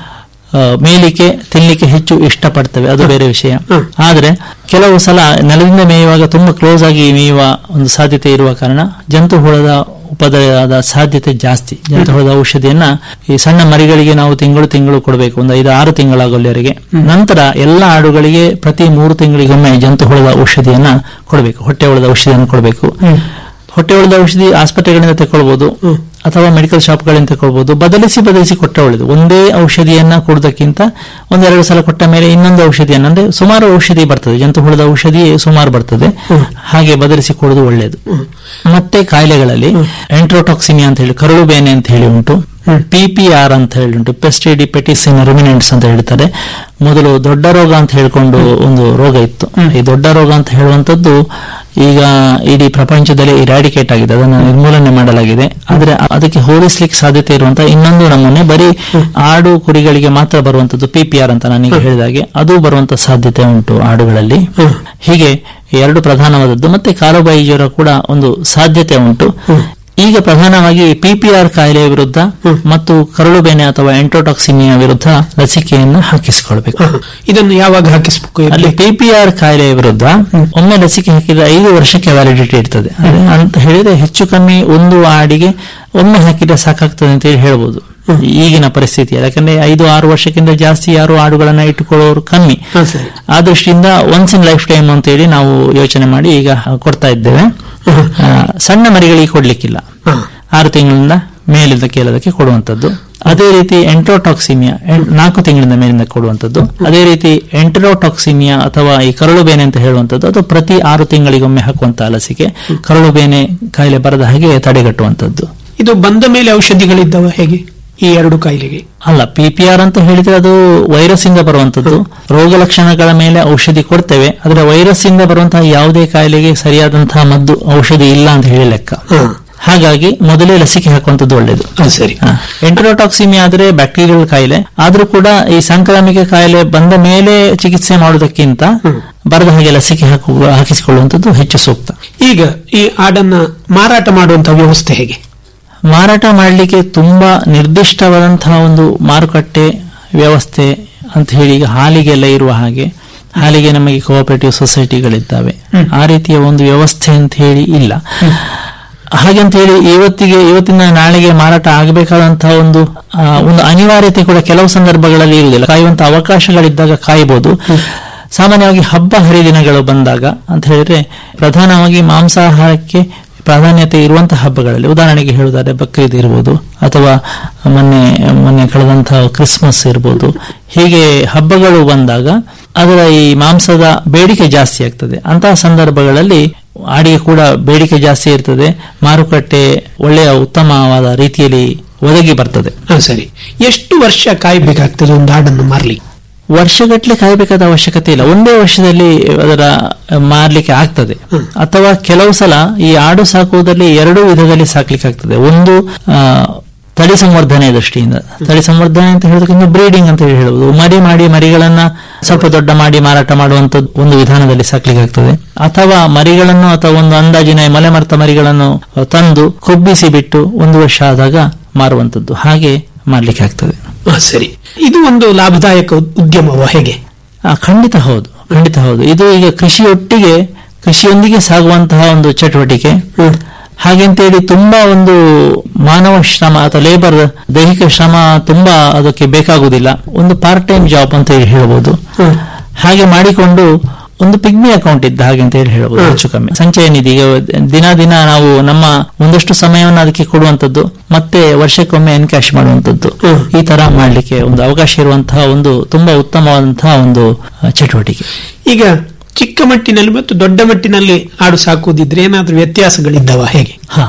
ಆ, ಮೇಯಲಿಕ್ಕೆ ತಿನ್ಲಿಕ್ಕೆ ಹೆಚ್ಚು ಇಷ್ಟಪಡ್ತವೆ ಅದು ಬೇರೆ ವಿಷಯ ಹ್ಮ್. ಆದ್ರೆ ಕೆಲವು ಸಲ ನೆಲದಿಂದ ಮೇಯುವಾಗ ತುಂಬಾ ಕ್ಲೋಸ್ ಆಗಿ ಮೇಯುವ ಒಂದು ಸಾಧ್ಯತೆ ಇರುವ ಕಾರಣ ಜಂತು ಹುಳದ ಉಪದ್ರವದ ಸಾಧ್ಯತೆ ಜಾಸ್ತಿ ಜಂತು ಹುಳದ ಔಷಧಿಯನ್ನ ಈ ಸಣ್ಣ ಮರಿಗಳಿಗೆ ನಾವು ತಿಂಗಳು ತಿಂಗಳು ಕೊಡಬೇಕು ಒಂದು ಐದು ಆರು ತಿಂಗಳಾಗಲಿವರೆಗೆ ನಂತರ ಎಲ್ಲ ಆಡುಗಳಿಗೆ ಪ್ರತಿ ಮೂರು ತಿಂಗಳಿಗೊಮ್ಮೆ ಜಂತು ಹುಳದ ಔಷಧಿಯನ್ನ ಕೊಡಬೇಕು ಹೊಟ್ಟೆ ಹುಳದ ಔಷಧಿಯನ್ನು ಕೊಡಬೇಕು ಹೊಟ್ಟೆ ಹುಳದ ಔಷಧಿ ಆಸ್ಪತ್ರೆಗಳಿಂದ ತಗೊಳ್ಬಹುದು ಅಥವಾ ಮೆಡಿಕಲ್ ಶಾಪ್ಗಳಿಂದ ತಗೊಳ್ಬಹುದು ಬದಲಿಸಿ ಬದಲಿಸಿ ಕೊಟ್ಟ ಒಳ್ಳೆದು ಒಂದೇ ಔಷಧಿಯನ್ನ ಕೊಡುವುದಕ್ಕಿಂತ ಒಂದೆರಡು ಸಲ ಕೊಟ್ಟ ಮೇಲೆ ಇನ್ನೊಂದು ಔಷಧಿಯನ್ನ ಅಂದ್ರೆ ಸುಮಾರು ಔಷಧಿ ಬರ್ತದೆ ಜಂತು ಹುಳದ ಔಷಧಿ ಸುಮಾರು ಬರ್ತದೆ ಹಾಗೆ ಬದಲಿಸಿ ಕೊಡುವುದು ಒಳ್ಳೆಯದು ಮತ್ತೆ ಕಾಯಿಲೆಗಳಲ್ಲಿ ಎಂಟ್ರೋಟಾಕ್ಸಿಮಿಯಾ ಅಂತ ಹೇಳಿ ಕರುಳು ಬೇನೆ ಅಂತ ಹೇಳಿ ಉಂಟು ಪಿಪಿಆರ್ ಅಂತ ಹೇಳಿ ಉಂಟು ಪೆಸ್ಟಿಡಿಪೆಟಿಸಿನ್ ರುಮಿನೆಂಟ್ಸ್ ಅಂತ ಹೇಳ್ತಾರೆ ಮೊದಲು ದೊಡ್ಡ ರೋಗ ಅಂತ ಹೇಳ್ಕೊಂಡು ಒಂದು ರೋಗ ಇತ್ತು ಈ ದೊಡ್ಡ ರೋಗ ಅಂತ ಹೇಳುವಂತದ್ದು ಈಗ ಇಡೀ ಪ್ರಪಂಚದಲ್ಲಿ ಇರಾಡಿಕೇಟ್ ಆಗಿದೆ ಅದನ್ನು ನಿರ್ಮೂಲನೆ ಮಾಡಲಾಗಿದೆ ಆದ್ರೆ ಅದಕ್ಕೆ ಹೋಲಿಸ್ಲಿಕ್ಕೆ ಸಾಧ್ಯತೆ ಇರುವಂತಹ ಇನ್ನೊಂದು ನಮೂನೆ ಬರೀ ಆಡು ಕುರಿಗಳಿಗೆ ಮಾತ್ರ ಬರುವಂತದ್ದು ಪಿಪಿಆರ್ ಅಂತ ನಾನೀಗ ಹೇಳಿದಾಗೆ ಅದು ಬರುವಂತ ಸಾಧ್ಯತೆ ಉಂಟು ಆಡುಗಳಲ್ಲಿ ಹೀಗೆ ಎರಡು ಪ್ರಧಾನವಾದದ್ದು ಮತ್ತೆ ಕಾಲುಬಾಯಿ ಜ್ವರ ಕೂಡ ಒಂದು ಸಾಧ್ಯತೆ ಉಂಟು ಈಗ ಪ್ರಧಾನವಾಗಿ ಪಿಪಿಆರ್ ಕಾಯಿಲೆಯ ವಿರುದ್ಧ ಮತ್ತು ಕರಳು ಬೇನೆ ಅಥವಾ ಎಂಟ್ರೋಟಾಕ್ಸಿಮಿಯಾ ವಿರುದ್ಧ ಲಸಿಕೆಯನ್ನು ಹಾಕಿಸಿಕೊಳ್ಬೇಕು ಇದನ್ನು ಯಾವಾಗ ಹಾಕಿಸ್ಬೇಕು ಅಲ್ಲಿ ಪಿಪಿಆರ್ ಕಾಯಿಲೆಯ ವಿರುದ್ಧ ಒಮ್ಮೆ ಲಸಿಕೆ ಹಾಕಿದ್ರೆ ಐದು ವರ್ಷಕ್ಕೆ ವ್ಯಾಲಿಡಿಟಿ ಇರ್ತದೆ ಅದೇ ಅಂತ ಹೇಳಿದ್ರೆ ಹೆಚ್ಚು ಕಮ್ಮಿ ಒಂದು ಆಡಿಗೆ ಒಮ್ಮೆ ಹಾಕಿದ್ರೆ ಸಾಕಾಗ್ತದೆ ಅಂತ ಹೇಳಿ ಹೇಳ್ಬೋದು ಈಗಿನ ಪರಿಸ್ಥಿತಿ ಯಾಕಂದ್ರೆ ಐದು ಆರು ವರ್ಷಕ್ಕಿಂತ ಜಾಸ್ತಿ ಯಾರು ಆಡುಗಳನ್ನ ಇಟ್ಟುಕೊಳ್ಳೋರು ಕಮ್ಮಿ ಹಾ, ಸರಿ. ಆ ದೃಷ್ಟಿಯಿಂದ ಒನ್ಸ್ ಇನ್ ಲೈಫ್ ಟೈಮ್ ಅಂತ ಹೇಳಿ ನಾವು ಯೋಚನೆ ಮಾಡಿ ಈಗ ಕೊಡ್ತಾ ಇದ್ದೇವೆ ಆ, ಸಣ್ಣ ಮರಿಗಳಿಗೆ ಕೊಡ್ಲಿಕ್ಕಿಲ್ಲ ಹಾ. ಆರು ತಿಂಗಳಿಂದ ಮೇಲಿಂದ ಕೇಳೋದಕ್ಕೆ ಕೊಡುವಂತದ್ದು ಅದೇ ರೀತಿ ಎಂಟ್ರೋಟಾಕ್ಸಿಮಿಯಾ ಎಂ- ನಾಲ್ಕು ತಿಂಗಳಿಂದ ಮೇಲಿಂದ ಕೊಡುವಂತದ್ದು ಅದೇ ರೀತಿ ಎಂಟ್ರೋಟಾಕ್ಸಿಮಿಯಾ ಅಥವಾ ಈ ಕರಳು ಬೇನೆ ಅಂತ ಹೇಳುವಂತದ್ದು ಅದು ಪ್ರತಿ ಆರು ತಿಂಗಳಿಗೊಮ್ಮೆ ಹಾಕುವಂತಹ ಲಸಿಕೆ ಕರಳು ಬೇನೆ ಕಾಯಿಲೆ ಬರದ ಹಾಗೆ ತಡೆಗಟ್ಟುವಂತದ್ದು ಇದು ಬಂದ ಮೇಲೆ ಔಷಧಿಗಳಿದ್ದವ ಹೇಗೆ ಈ ಎರಡು ಕಾಯಿಲೆಗೆ ಅಲ್ಲ ಪಿಪಿಆರ್ ಅಂತ ಹೇಳಿದ್ರೆ ಅದು ವೈರಸ್ ಇಂದ ಬರುವಂತದ್ದು ರೋಗ ಲಕ್ಷಣಗಳ ಮೇಲೆ ಔಷಧಿ ಕೊಡ್ತೇವೆ ಆದ್ರೆ ವೈರಸ್ ಇಂದ ಬರುವಂತಹ ಯಾವುದೇ ಕಾಯಿಲೆಗೆ ಸರಿಯಾದಂತಹ ಮದ್ದು ಔಷಧಿ ಇಲ್ಲ ಅಂತ ಹೇಳಿ ಲೆಕ್ಕ ಹಾ. ಹಾಗಾಗಿ ಮೊದಲೇ ಲಸಿಕೆ ಹಾಕುವಂತದ್ದು ಒಳ್ಳೆಯದು ಹಾ, ಸರಿ ಎಂಟ್ರೋಟಾಕ್ಸಿಮಿಯಾ ಆದ್ರೆ ಬ್ಯಾಕ್ಟೀರಿಯಲ್ ಕಾಯಿಲೆ ಆದ್ರೂ ಕೂಡ ಈ ಸಾಂಕ್ರಾಮಿಕ ಕಾಯಿಲೆ ಬಂದ ಮೇಲೆ ಚಿಕಿತ್ಸೆ ಮಾಡುವುದಕ್ಕಿಂತ ಬರದ ಹಾಗೆ ಲಸಿಕೆ ಹಾಕು ಹಾಕಿಸಿಕೊಳ್ಳುವಂತದ್ದು ಹೆಚ್ಚು ಸೂಕ್ತ ಈಗ ಈ ಆಡನ್ನ ಮಾರಾಟ ಮಾಡುವಂತಹ ವ್ಯವಸ್ಥೆ ಹೇಗೆ ಮಾರಾಟ ಮಾಡಲಿಕ್ಕೆ ತುಂಬಾ ನಿರ್ದಿಷ್ಟವಾದಂತಹ ಒಂದು ಮಾರುಕಟ್ಟೆ ವ್ಯವಸ್ಥೆ ಅಂತ ಹೇಳಿ ಈಗ ಹಾಲಿಗೆಲ್ಲ ಇರುವ ಹಾಗೆ ಹಾಲಿಗೆ ನಮಗೆ ಕೋಆಪರೇಟಿವ್ ಸೊಸೈಟಿಗಳಿದ್ದಾವೆ ಆ ರೀತಿಯ ಒಂದು ವ್ಯವಸ್ಥೆ ಅಂತ ಹೇಳಿ ಇಲ್ಲ ಹಾಗಂತ ಹೇಳಿ ಇವತ್ತಿಗೆ ಇವತ್ತಿನ ನಾಳೆಗೆ ಮಾರಾಟ ಆಗಬೇಕಾದಂತಹ ಒಂದು ಆ, ಒಂದು ಅನಿವಾರ್ಯತೆ ಕೂಡ ಕೆಲವು ಸಂದರ್ಭಗಳಲ್ಲಿ ಇರುವುದಿಲ್ಲ ಕಾಯುವಂತ ಅವಕಾಶಗಳಿದ್ದಾಗ ಕಾಯಬಹುದು ಸಾಮಾನ್ಯವಾಗಿ ಹಬ್ಬ ಹರಿದಿನಗಳು ಬಂದಾಗ ಅಂತ ಹೇಳಿದ್ರೆ ಪ್ರಧಾನವಾಗಿ ಮಾಂಸಾಹಾರಕ್ಕೆ ಪ್ರಾಧಾನ್ಯತೆ ಇರುವಂತಹ ಹಬ್ಬಗಳಲ್ಲಿ ಉದಾಹರಣೆಗೆ ಹೇಳುವುದಾದ್ರೆ ಬಕ್ರೀದ್ ಇರ್ಬೋದು ಅಥವಾ ಮೊನ್ನೆ ಮೊನ್ನೆ ಕಳೆದಂತಹ ಕ್ರಿಸ್ಮಸ್ ಇರ್ಬೋದು ಹೀಗೆ ಹಬ್ಬಗಳು ಬಂದಾಗ ಅದರ ಈ ಮಾಂಸದ ಬೇಡಿಕೆ ಜಾಸ್ತಿ ಆಗ್ತದೆ ಅಂತಹ ಸಂದರ್ಭಗಳಲ್ಲಿ ಆಡಿಗೆ ಕೂಡ ಬೇಡಿಕೆ ಜಾಸ್ತಿ ಇರ್ತದೆ ಮಾರುಕಟ್ಟೆ ಒಳ್ಳೆಯ ಉತ್ತಮವಾದ ರೀತಿಯಲ್ಲಿ ಒದಗಿ ಬರ್ತದೆ ಹಾ ಸರಿ ಎಷ್ಟು ವರ್ಷ ಕಾಯ್ಬೇಕಾಗ್ತದೆ ಒಂದು ಆಡನ್ನು ಮಾರ್ಲಿಕ್ಕೆ ವರ್ಷಗಟ್ಟಲೆ ಕಾಯಬೇಕಾದ ಅವಶ್ಯಕತೆ ಇಲ್ಲ ಒಂದೇ ವರ್ಷದಲ್ಲಿ ಅದರ ಮಾರ್ಲಿಕ್ಕೆ ಆಗ್ತದೆ ಅಥವಾ ಕೆಲವು ಸಲ ಈ ಆಡು ಸಾಕುವುದರಲ್ಲಿ ಎರಡು ವಿಧದಲ್ಲಿ ಸಾಕ್ಲಿಕ್ಕೆ ಆಗ್ತದೆ ಒಂದು ಆ, ತಳಿ ಸಂವರ್ಧನೆ ದೃಷ್ಟಿಯಿಂದ ತಳಿ ಸಂವರ್ಧನೆ ಅಂತ ಹೇಳೋದಕ್ಕಿಂತ ಬ್ರೀಡಿಂಗ್ ಅಂತ ಹೇಳಿ ಹೇಳುವುದು ಮರಿ ಮಾಡಿ ಮರಿಗಳನ್ನ ಸ್ವಲ್ಪ ದೊಡ್ಡ ಮಾಡಿ ಮಾರಾಟ ಮಾಡುವಂತದ್ದು ಒಂದು ವಿಧಾನದಲ್ಲಿ ಸಾಕ್ಲಿಕ್ಕೆ ಆಗ್ತದೆ ಅಥವಾ ಮರಿಗಳನ್ನು ಅಥವಾ ಒಂದು ಅಂದಾಜಿನ ಮಲೆಮರ್ತ ಮರಿಗಳನ್ನು ತಂದು ಕೊಬ್ಬಿಸಿ ಬಿಟ್ಟು ಒಂದು ವರ್ಷ ಆದಾಗ ಮಾರುವಂತದ್ದು ಹಾಗೆ ಮಾಡ್ಲಿಕ್ಕೆ ಆಗ್ತದೆ ಹಾ ಸರಿ ಇದು ಒಂದು ಲಾಭದಾಯಕ ಉದ್- ಉದ್ಯಮವ ಹೇಗೆ ಆ, ಖಂಡಿತ ಹೌದು ಖಂಡಿತ ಹೌದು ಇದು ಈಗ ಕೃಷಿಯೊಟ್ಟಿಗೆ ಕೃಷಿಯೊಂದಿಗೆ ಸಾಗುವಂತಹ ಒಂದು ಚಟುವಟಿಕೆ ಹಾಗೆಂತೇಳಿ ತುಂಬಾ ಒಂದು ಮಾನವ ಶ್ರಮ ಅಥವಾ ಲೇಬರ್ ದೈಹಿಕ ಶ್ರಮ ತುಂಬಾ ಅದಕ್ಕೆ ಬೇಕಾಗುವುದಿಲ್ಲ ಒಂದು ಪಾರ್ಟ್ ಟೈಮ್ ಜಾಬ್ ಅಂತ ಹೇಳಿ ಹೇಳ್ಬೋದು ಹಾಗೆ ಮಾಡಿಕೊಂಡು ಒಂದು ಪಿಗ್ಮಿ ಅಕೌಂಟ್ ಇದ್ದ ಹಾಗೆ ಅಂತ ಹೇಳಿ ಹೇಳ್ಬೋದು ಹೆಚ್ಚು ಕಮ್ಮಿ ಸಂಚಯ ನಿಧಿ ಈಗ ದಿನ ದಿನ ನಾವು ನಮ್ಮ ಒಂದಷ್ಟು ಸಮಯವನ್ನು ಅದಕ್ಕೆ ಕೊಡುವಂತದ್ದು ಮತ್ತೆ ವರ್ಷಕ್ಕೊಮ್ಮೆ ಎನ್ಕ್ಯಾಶ್ ಮಾಡುವಂತದ್ದು ಈ ತರ ಮಾಡ್ಲಿಕ್ಕೆ ಒಂದು ಅವಕಾಶ ಇರುವಂತಹ ಒಂದು ತುಂಬಾ ಉತ್ತಮವಾದಂತಹ ಒಂದು ಆ, ಚಟುವಟಿಕೆ ಈಗ ಚಿಕ್ಕ ಮಟ್ಟಿನಲ್ಲಿ ಮತ್ತು ದೊಡ್ಡ ಮಟ್ಟಿನಲ್ಲಿ ಆಡು ಸಾಕುವುದಿದ್ರೆ ಏನಾದ್ರೂ ವ್ಯತ್ಯಾಸಗಳಿದ್ದವ ಹೇಗೆ ಹಾ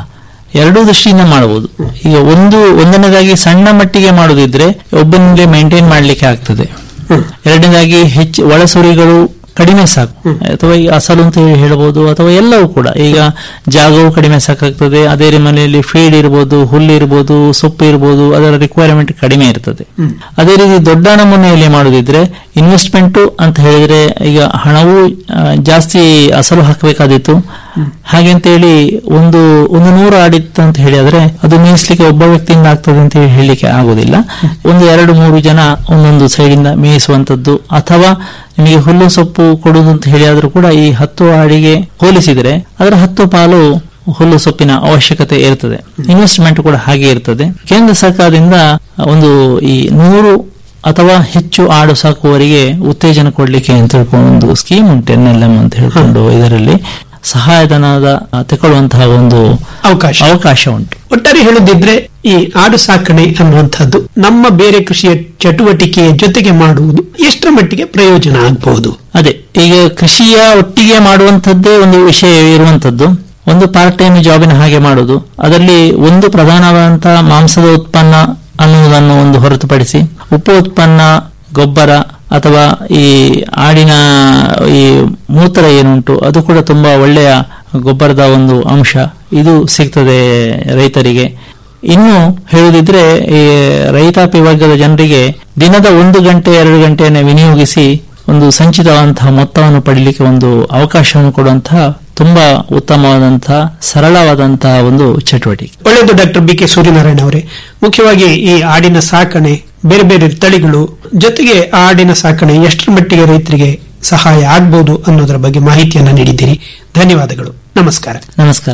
ಎರಡೂ ದೃಷ್ಟಿಯಿಂದ ಮಾಡಬಹುದು ಈಗ ಒಂದು ಒಂದನೇದಾಗಿ ಸಣ್ಣ ಮಟ್ಟಿಗೆ ಮಾಡುದಿದ್ರೆ ಒಬ್ಬನಿಗೆ ಮೇಂಟೈನ್ ಮಾಡ್ಲಿಕ್ಕೆ ಆಗ್ತದೆ ಎರಡನೇದಾಗಿ ಹೆಚ್ಚು ಒಳಸುರಿಗಳು ಕಡಿಮೆ ಸಾಕು ಅಥವಾ ಈ ಅಸಲು ಅಂತ ಹೇಳಿ ಹೇಳಬಹುದು ಅಥವಾ ಎಲ್ಲವೂ ಕೂಡ ಈಗ ಜಾಗವು ಕಡಿಮೆ ಸಾಕಾಗ್ತದೆ ಅದೇ ರೀ ಮನೆಯಲ್ಲಿ ಫೀಡ್ ಇರ್ಬೋದು ಹುಲ್ಲು ಇರ್ಬೋದು ಸೊಪ್ಪು ಇರ್ಬೋದು ಅದರ ರಿಕ್ವೈರ್ಮೆಂಟ್ ಕಡಿಮೆ ಇರ್ತದೆ ಅದೇ ರೀತಿ ದೊಡ್ಡ ನಮೂನೆಯಲ್ಲಿ ಮಾಡುದಿದ್ರೆ ಇನ್ವೆಸ್ಟ್ಮೆಂಟ್ ಅಂತ ಹೇಳಿದ್ರೆ ಈಗ ಹಣವು ಆ, ಜಾಸ್ತಿ ಅಸಲು ಹಾಕಬೇಕಾದಿತ್ತು ಹಾಗೆಂತೇಳಿ ಒಂದು ಒಂದು ನೂರು ಆಡಿತ್ತು ಅಂತ ಹೇಳಿದ್ರೆ ಅದು ಮೇಯಿಸ್ಲಿಕ್ಕೆ ಒಬ್ಬ ವ್ಯಕ್ತಿಯಿಂದ ಆಗ್ತದೆ ಅಂತ ಹೇಳಿ ಹೇಳಲಿಕ್ಕೆ ಆಗುದಿಲ್ಲ ಒಂದು ಎರಡು ಮೂರು ಜನ ಒಂದೊಂದು ಸೈಡಿಂದ ಮೇಯಿಸುವಂತದ್ದು ಅಥವಾ ನಿಮಗೆ ಹುಲ್ಲು ಸೊಪ್ಪು ಕೊಡುವುದು ಅಂತ ಹೇಳಿ ಆದ್ರೂ ಕೂಡ ಈ ಹತ್ತು ಆಡಿಗೆ ಹೋಲಿಸಿದರೆ ಅದರ ಹತ್ತು ಪಾಲು ಹುಲ್ಲು ಸೊಪ್ಪಿನ ಅವಶ್ಯಕತೆ ಇರ್ತದೆ ಇನ್ವೆಸ್ಟ್ಮೆಂಟ್ ಕೂಡ ಹಾಗೆ ಇರ್ತದೆ ಕೇಂದ್ರ ಸರ್ಕಾರದಿಂದ ಒಂದು ಈ ನೂರು ಅಥವಾ ಹೆಚ್ಚು ಆಡು ಸಾಕುವವರಿಗೆ ಉತ್ತೇಜನ ಕೊಡ್ಲಿಕ್ಕೆ ಅಂತ ಹೇಳ್ಕೊಂಡು ಒಂದು ಸ್ಕೀಮ್ ಉಂಟು ಎನ್ ಎಲ್ ಎಂ ಅಂತ ಹೇಳ್ಕೊಂಡು ಇದರಲ್ಲಿ ಸಹಾಯಧನದ ಆ, ತಗೊಳ್ಳುವಂತಹ ಒಂದು ಅವಕಾಶ ಅವಕಾಶ ಉಂಟು ಒಟ್ಟಾರೆ ಹೇಳುದಿದ್ರೆ ಈ ಆಡು ಸಾಕಣೆ ಅನ್ನುವಂಥದ್ದು ನಮ್ಮ ಬೇರೆ ಕೃಷಿಯ ಚಟುವಟಿಕೆಯ ಜೊತೆಗೆ ಮಾಡುವುದು ಎಷ್ಟರ ಮಟ್ಟಿಗೆ ಪ್ರಯೋಜನ ಆಗಬಹುದು ಅದೇ ಈಗ ಕೃಷಿಯ ಒಟ್ಟಿಗೆ ಮಾಡುವಂತದ್ದೇ ಒಂದು ವಿಷಯ ಇರುವಂತದ್ದು ಒಂದು ಪಾರ್ಟ್ ಟೈಮ್ ಜಾಬಿನ ಹಾಗೆ ಮಾಡುವುದು ಅದರಲ್ಲಿ ಒಂದು ಪ್ರಧಾನವಾದಂತಹ ಮಾಂಸದ ಉತ್ಪನ್ನ ಅನ್ನುವುದನ್ನು ಒಂದು ಹೊರತುಪಡಿಸಿ ಉಪ ಉತ್ಪನ್ನ ಗೊಬ್ಬರ ಅಥವಾ ಈ ಆಡಿನ ಈ ಮೂತ್ರ ಏನುಂಟು ಅದು ಕೂಡ ತುಂಬಾ ಒಳ್ಳೆಯ ಗೊಬ್ಬರದ ಒಂದು ಅಂಶ ಇದು ಸಿಗ್ತದೆ ರೈತರಿಗೆ ಇನ್ನು ಹೇಳುದಿದ್ರೆ ಈ ರೈತಾಪಿ ವರ್ಗದ ಜನರಿಗೆ ದಿನದ ಒಂದು ಗಂಟೆ ಎರಡು ಗಂಟೆಯನ್ನು ವಿನಿಯೋಗಿಸಿ ಒಂದು ಸಂಚಿತವಾದಂತಹ ಮೊತ್ತವನ್ನು ಪಡೀಲಿಕ್ಕೆ ಒಂದು ಅವಕಾಶವನ್ನು ಕೊಡುವಂತಹ ತುಂಬಾ ಉತ್ತಮವಾದಂತಹ ಸರಳವಾದಂತಹ ಒಂದು ಚಟುವಟಿಕೆ ಒಳ್ಳೆಯದು ಡಾಕ್ಟರ್ ಬಿ ಕೆ ಸೂರ್ಯನಾರಾಯಣ ಅವರೇ ಮುಖ್ಯವಾಗಿ ಈ ಆಡಿನ ಸಾಕಣೆ ಬೇರೆ ಬೇರೆ ತಳಿಗಳು ಜೊತೆಗೆ ಆ ಆಡಿನ ಸಾಕಣೆ ಎಷ್ಟರ ಮಟ್ಟಿಗೆ ರೈತರಿಗೆ ಸಹಾಯ ಆಗಬಹುದು ಅನ್ನೋದರ ಬಗ್ಗೆ ಮಾಹಿತಿಯನ್ನ ನೀಡಿದ್ದೀರಿ ಧನ್ಯವಾದಗಳು ನಮಸ್ಕಾರ ನಮಸ್ಕಾರ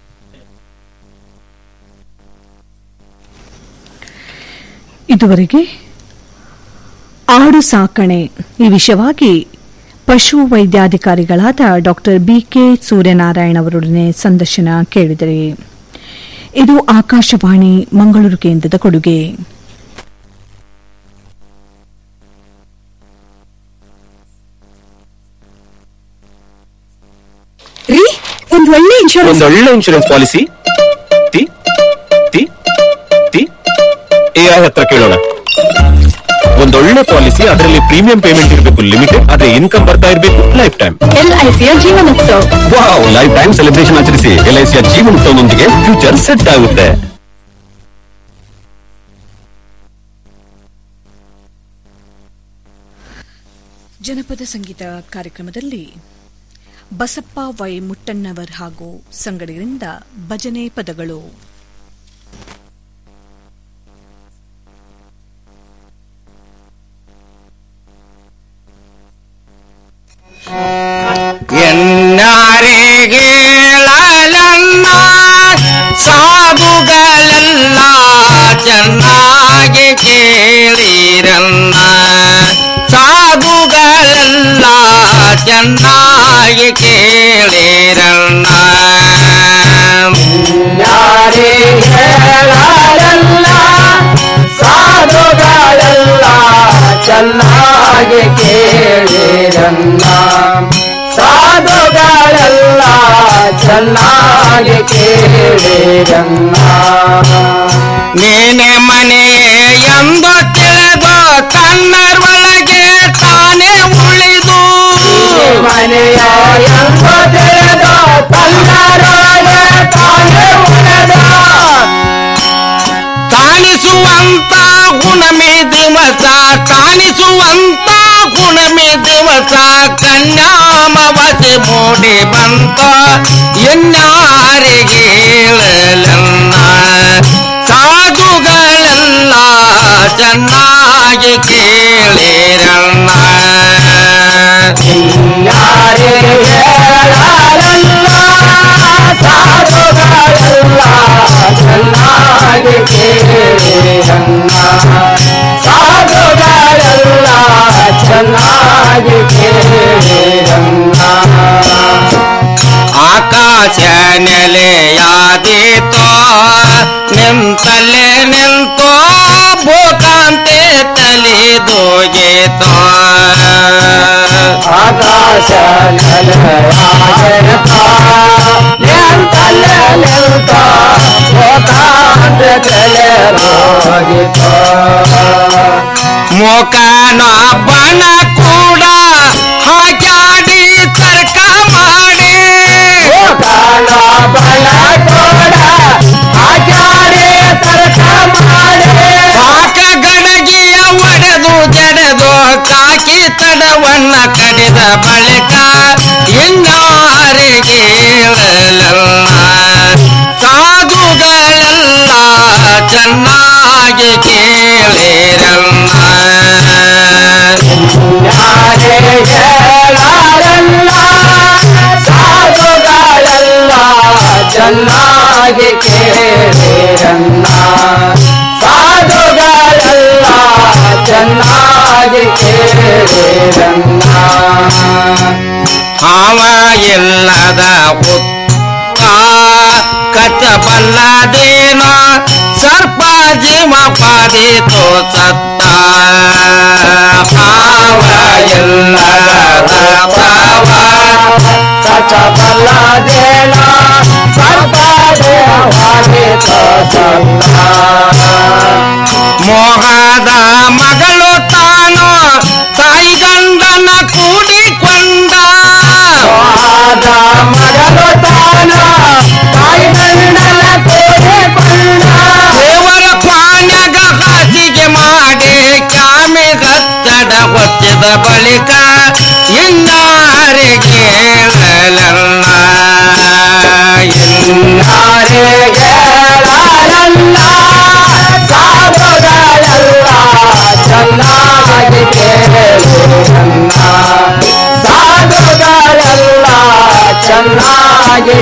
ಇದುವರೆಗೆ ಆಡು ಸಾಕಣೆ ಈ ವಿಷಯವಾಗಿ ಪಶು ವೈದ್ಯಾಧಿಕಾರಿಗಳಾದ ಡಾಕ್ಟರ್ ಬಿಕೆ ಸೂರ್ಯನಾರಾಯಣ ಅವರೊಡನೆ ಸಂದರ್ಶನ ಕೇಳಿದರೆ ಇದು ಆಕಾಶವಾಣಿ ಮಂಗಳೂರು ಕೇಂದ್ರದ ಕೊಡುಗೆ ರೀ ಒಂದ್ ಒಳ್ಳೆ ಇನ್ಶೂರೆನ್ಸ್ ಒಂದೊಳ್ಳೆ ಇನ್ಶೂರೆನ್ಸ್ ಪಾಲಿಸಿ ತಿ ತಿ ತಿ ಎ ಐ ಹತ್ರ ಕೇಳೋಣ ಒಂದೊಳ್ಳೆ ಪಾಲಿಸಿ ಅದರಲ್ಲಿ ಪ್ರೀಮಿಯಂ ಪೇಮೆಂಟ್ ಇರಬೇಕು ಲಿಮಿಟೆಡ್ ಆದ್ರೆ ಇನ್ಕಮ್ ಬರ್ತಾ ಇರಬೇಕು ಲೈಫ್ ಟೈಮ್ ಎಲ್ಐಸಿಯ ಜೀವನೋತ್ಸವ ವಾವ್ ಲೈಫ್ ಟೈಮ್ ಸೆಲೆಬ್ರೇಷನ್ ಆಚರಿಸಿ ಎಲ್ ಐ ಸಿಯ ಜೀವನೋತ್ಸವದೊಂದಿಗೆ ಫ್ಯೂಚರ್ ಸೆಟ್ ಆಗುತ್ತೆ ಜನಪದ ಸಂಗೀತ ಕಾರ್ಯಕ್ರಮದಲ್ಲಿ ಬಸಪ್ಪ ವೈ ಮುಟ್ಟಣ್ಣವರ್ ಹಾಗೂ ಸಂಗಡಿಗರಿಂದ ಭಜನೆ ಪದಗಳು ಎನ್ನಾರಿಗೇಳಲನ್ನ ಸಾಧುಗಳೆಲ್ಲ ಚೆನ್ನಾಗಿ ಕೇಳಿರನ್ನ ಸಾಧುಗಳೆಲ್ಲ ಚೆನ್ನಾಗಿ ಕೇಳಿರನ್ನ ಯಾರಿಗೇಳಲನ್ನ ಸಾಧುಗಳೆಲ್ಲ ಚೆನ್ನಾಗಿ ಕೇಳಿರನ್ನ ಸಾಧುಗಳೆಲ್ಲ ಚೆನ್ನಾಗಿ ಕೇಳಿರನ್ನ ನೀನೆ ಮನೆ ಎಂದು ತಿಳಿದು ತನ್ನರೊಳಗೆ ತಾನೇ ಉಳಿದು ಮನೆಯ ಎಂದು ತಿಳಿದು ತನ್ನರೊಳಗೆ ತಾನೇ ಉಳಿದ ಕಾಣಿಸುವಂತ ಗುಣಮೇ ದಿವಸ ಕಾಣಿಸುವಂತ ಗುಣಮೇ ದಿವಸ ಕನ್ಯಾಮವತಿ ಮೂಡಿ ಬಂತ ಎನ್ನಾರಿಗೆ ಹೇಳಲನ್ನ ಸಾಧುಗಳೆಲ್ಲ ಚೆನ್ನಾಗಿ ಕೇಳಿರನ್ನ ಯಾರಿಗೆ ಹೇಳಲನ್ನ ಸಾಧುಗಳೆಲ್ಲ ಚೆನ್ನಾಗಿ ಕೇಳಿರನ್ನ ಸಾಧುಗಳೆಲ್ಲ ಚೆನ್ನಾಗಿ ಕೇಳಿರನ್ನ ಆಕಾಶ ನೆಲೆಯಾದೀತೋ ನಿಂತಲ್ಲೇ ನಿಂತೋ ಭೂತಾಂತೆ ತಲಿದೋಗೀತೋ ಆಕಾಶ ನೆಲೆಯಾದೀತೋ ನಿಂತಲ್ಲೇ ನಿಂತೋ ಹೋಗಿತು ಮುಖನೊಬ್ಬನ ಕೂಡ ಹಾಕ್ಯಾಡಿ ತರ್ಕ ಮಾಡಿ ಮುಖನೊಬ್ಬನ ಕೂಡ ಹಾಕ್ಯಾಡಿ ತರ್ಕ ಮಾಡಿ ಹಾಕ ಗಣಗಿಯ ಒಡೆದು ಜಡೆದು ಕಾಕಿ ತಡವನ್ನ ಕಡಿದ ಬಳಿಕ ಇನ್ನಾರಿಗೆ ಸಾಧುಗಳೆಲ್ಲ ಚೆನ್ನಾಗಿ ಕೇಳಿರಲ್ಲ ಯಾರೇ ಹೇಳಲ್ಲ ಸಾಧುಗಳೆಲ್ಲ ಚೆನ್ನಾಗಿ ಕೇಳಿರಲ್ಲ ಸಾಧುಗಳೆಲ್ಲ ಚೆನ್ನಾಗಿ ಕೇಳಿರಲ್ಲ ಹಾವ ಇಲ್ಲದ ಹುತ್ತ ಕಚ್ಚಬಲ್ಲದೇನ ಸರ್ಪ ಜೀವ ಪಾದಿತು ಸತ್ತ ಹಾವ ಇಲ್ಲದ ಭಾವ ಕಚ್ಚಬಲ್ಲದೇನ ಸರ್ಪ ಜೀವ ಪಾದಿತು ಸತ್ತ ಮೋಹದ ಮಗಳು ತಾನು ತಾಯಿ ಗಂಡನ ಕೂಡಿಕೊಂಡ ಮೋಹದ ಮಗಳು ತಾನು ತಾಯಿ ಗಂಡನ ಕೂಡಿಕೊಂಡ ದೇವರ ಕ್ವಾನ್ಯಾಗ ಹಾಸಿಗೆ ಮಾಡಿ ಕ್ಯಾಮಿ ಗತ್ತಡ ಹೊತ್ತಿದ ಬಳಿಕ ಇನ್ನಾರಿಗೆ ಹೇಳಲ್ಲ ಇನ್ನಾರಿಗೆ ಹೇಳಲ್ಲ ಸಾಧುಗಳೆಲ್ಲ ಚೆನ್ನಾಗಿ ಕೇಳಿರಲ್ಲ ಸಾಧುಗಳೆಲ್ಲ ಚೆನ್ನಾಗಿ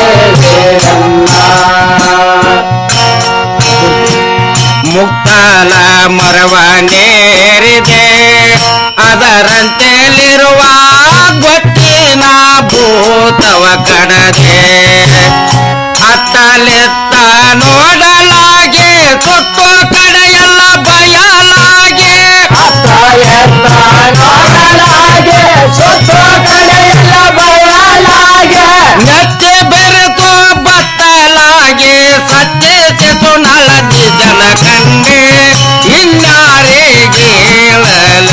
ಕೇಳಿರಲ್ಲ ಮುಕ್ತಾಲ ಮರವನೇರಿದೆ ಅದರಂತೆಲಿರುವ ಗೊತ್ತಿನ ಭೂತವ ಕಡದೆ ಅತ್ತಲೆತ್ತ ನೋಡಲಾಗೆ ಸುತ್ತು ಕಡೆಯೆಲ್ಲ ಬಯಲಾಗೆ ಅತ್ತಲೆತ್ತ ನೋಡಲಾಗೆ ಸುತ್ತು ಕಡೆಯೆಲ್ಲ ಬಯಲಾಗೆ ನೆತ್ತೆ ಬೆರೆತು ಬತ್ತಲಾಗೆ ಸತ್ಯಸಿತು ನಳದಿ ಜನ ಕಣ್ಣೆ ಇನ್ನಾರಿಗೆ ಹೇಳಲಲ್ಲ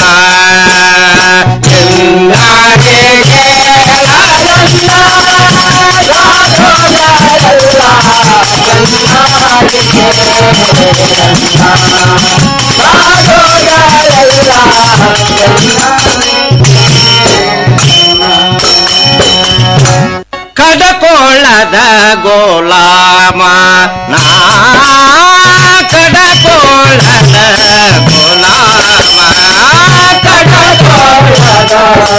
ಇನ್ನಾರಿಗೆ ಕಡಕೋಳದ ಗೋಲಾಮ ನಾ ಕಡಕೋಳದ ಗೋಲಾಮ ಕಡಕೋಳದ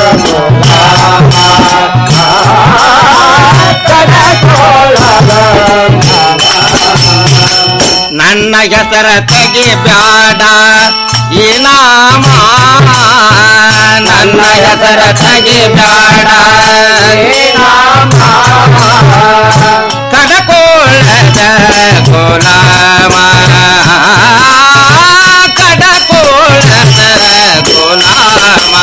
ನನ್ನ ಹೆಸರ ತೆಗಿ ಬ್ಯಾಡ ಈ ನಾಮ ನನ್ನ ಹೆಸರ ತೆಗಿ ಬ್ಯಾಡ ಈ ನಾಮ ಕಡಕೋಳದ ಗುಲಾಮ ಕಡಕೋಳದ ಗುಲಾಮ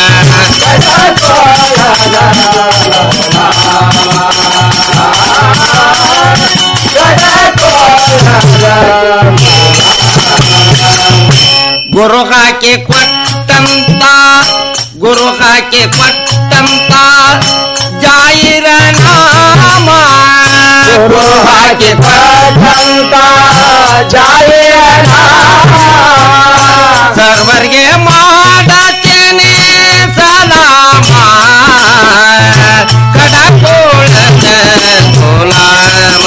ಗುರು ಹಾಕಿ ಕೊಟ್ಟಂತ ಗುರು ಹಾಕಿ ಕೊಟ್ಟಂತ ಜಾಯಿರ ನಾಮ ಗುರು ಹಾಕಿ ಕೊಟ್ಟಂತ ಜಾಯಿರ ಸರ್ವರ್ಗೆ ಮಾಡತೇನೆ ಸಲಾಮ ಕಡಕೋಳದ ಗುಲಾಮ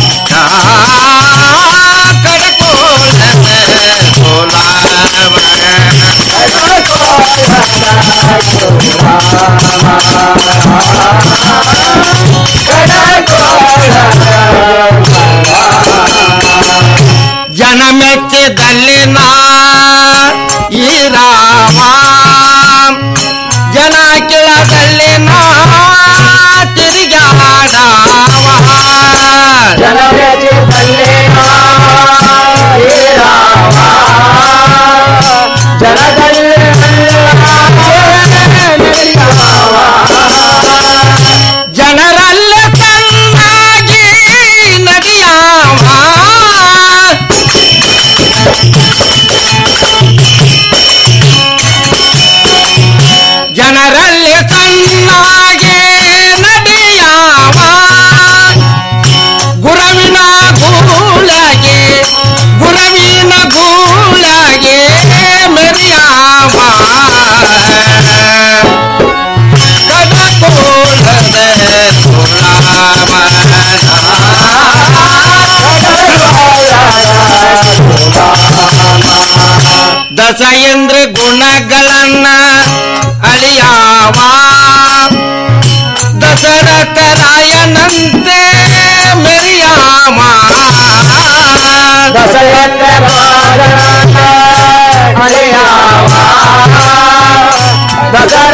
ಜನ ಮೆಚ್ಚಿದಲ್ಲಿ ನಾ ಈ ರಾಮ ಜನ ಕಿಳದಲ್ಲಿ ನಾ ತಿರುಗಾಡವ ಜನ ಮೆಚ್ಚಿದಲ್ಲಿ ನಾ ಈ ರಾಮ ಜನದಲ್ಲಿ ಜನರಲ್ಲ ತನ್ನಾಗಿ ನಡೆಯವ ದಶೇಂದ್ರ ಗುಣಗಳನ್ನ ಅಳಿಯಾವ ದಶರಥ ರಾಯನಂತೆ ಮೆರಿಯಾಮ ದಶರಥ ರಾಯನಂತೆ ಅಳಿಯಾವ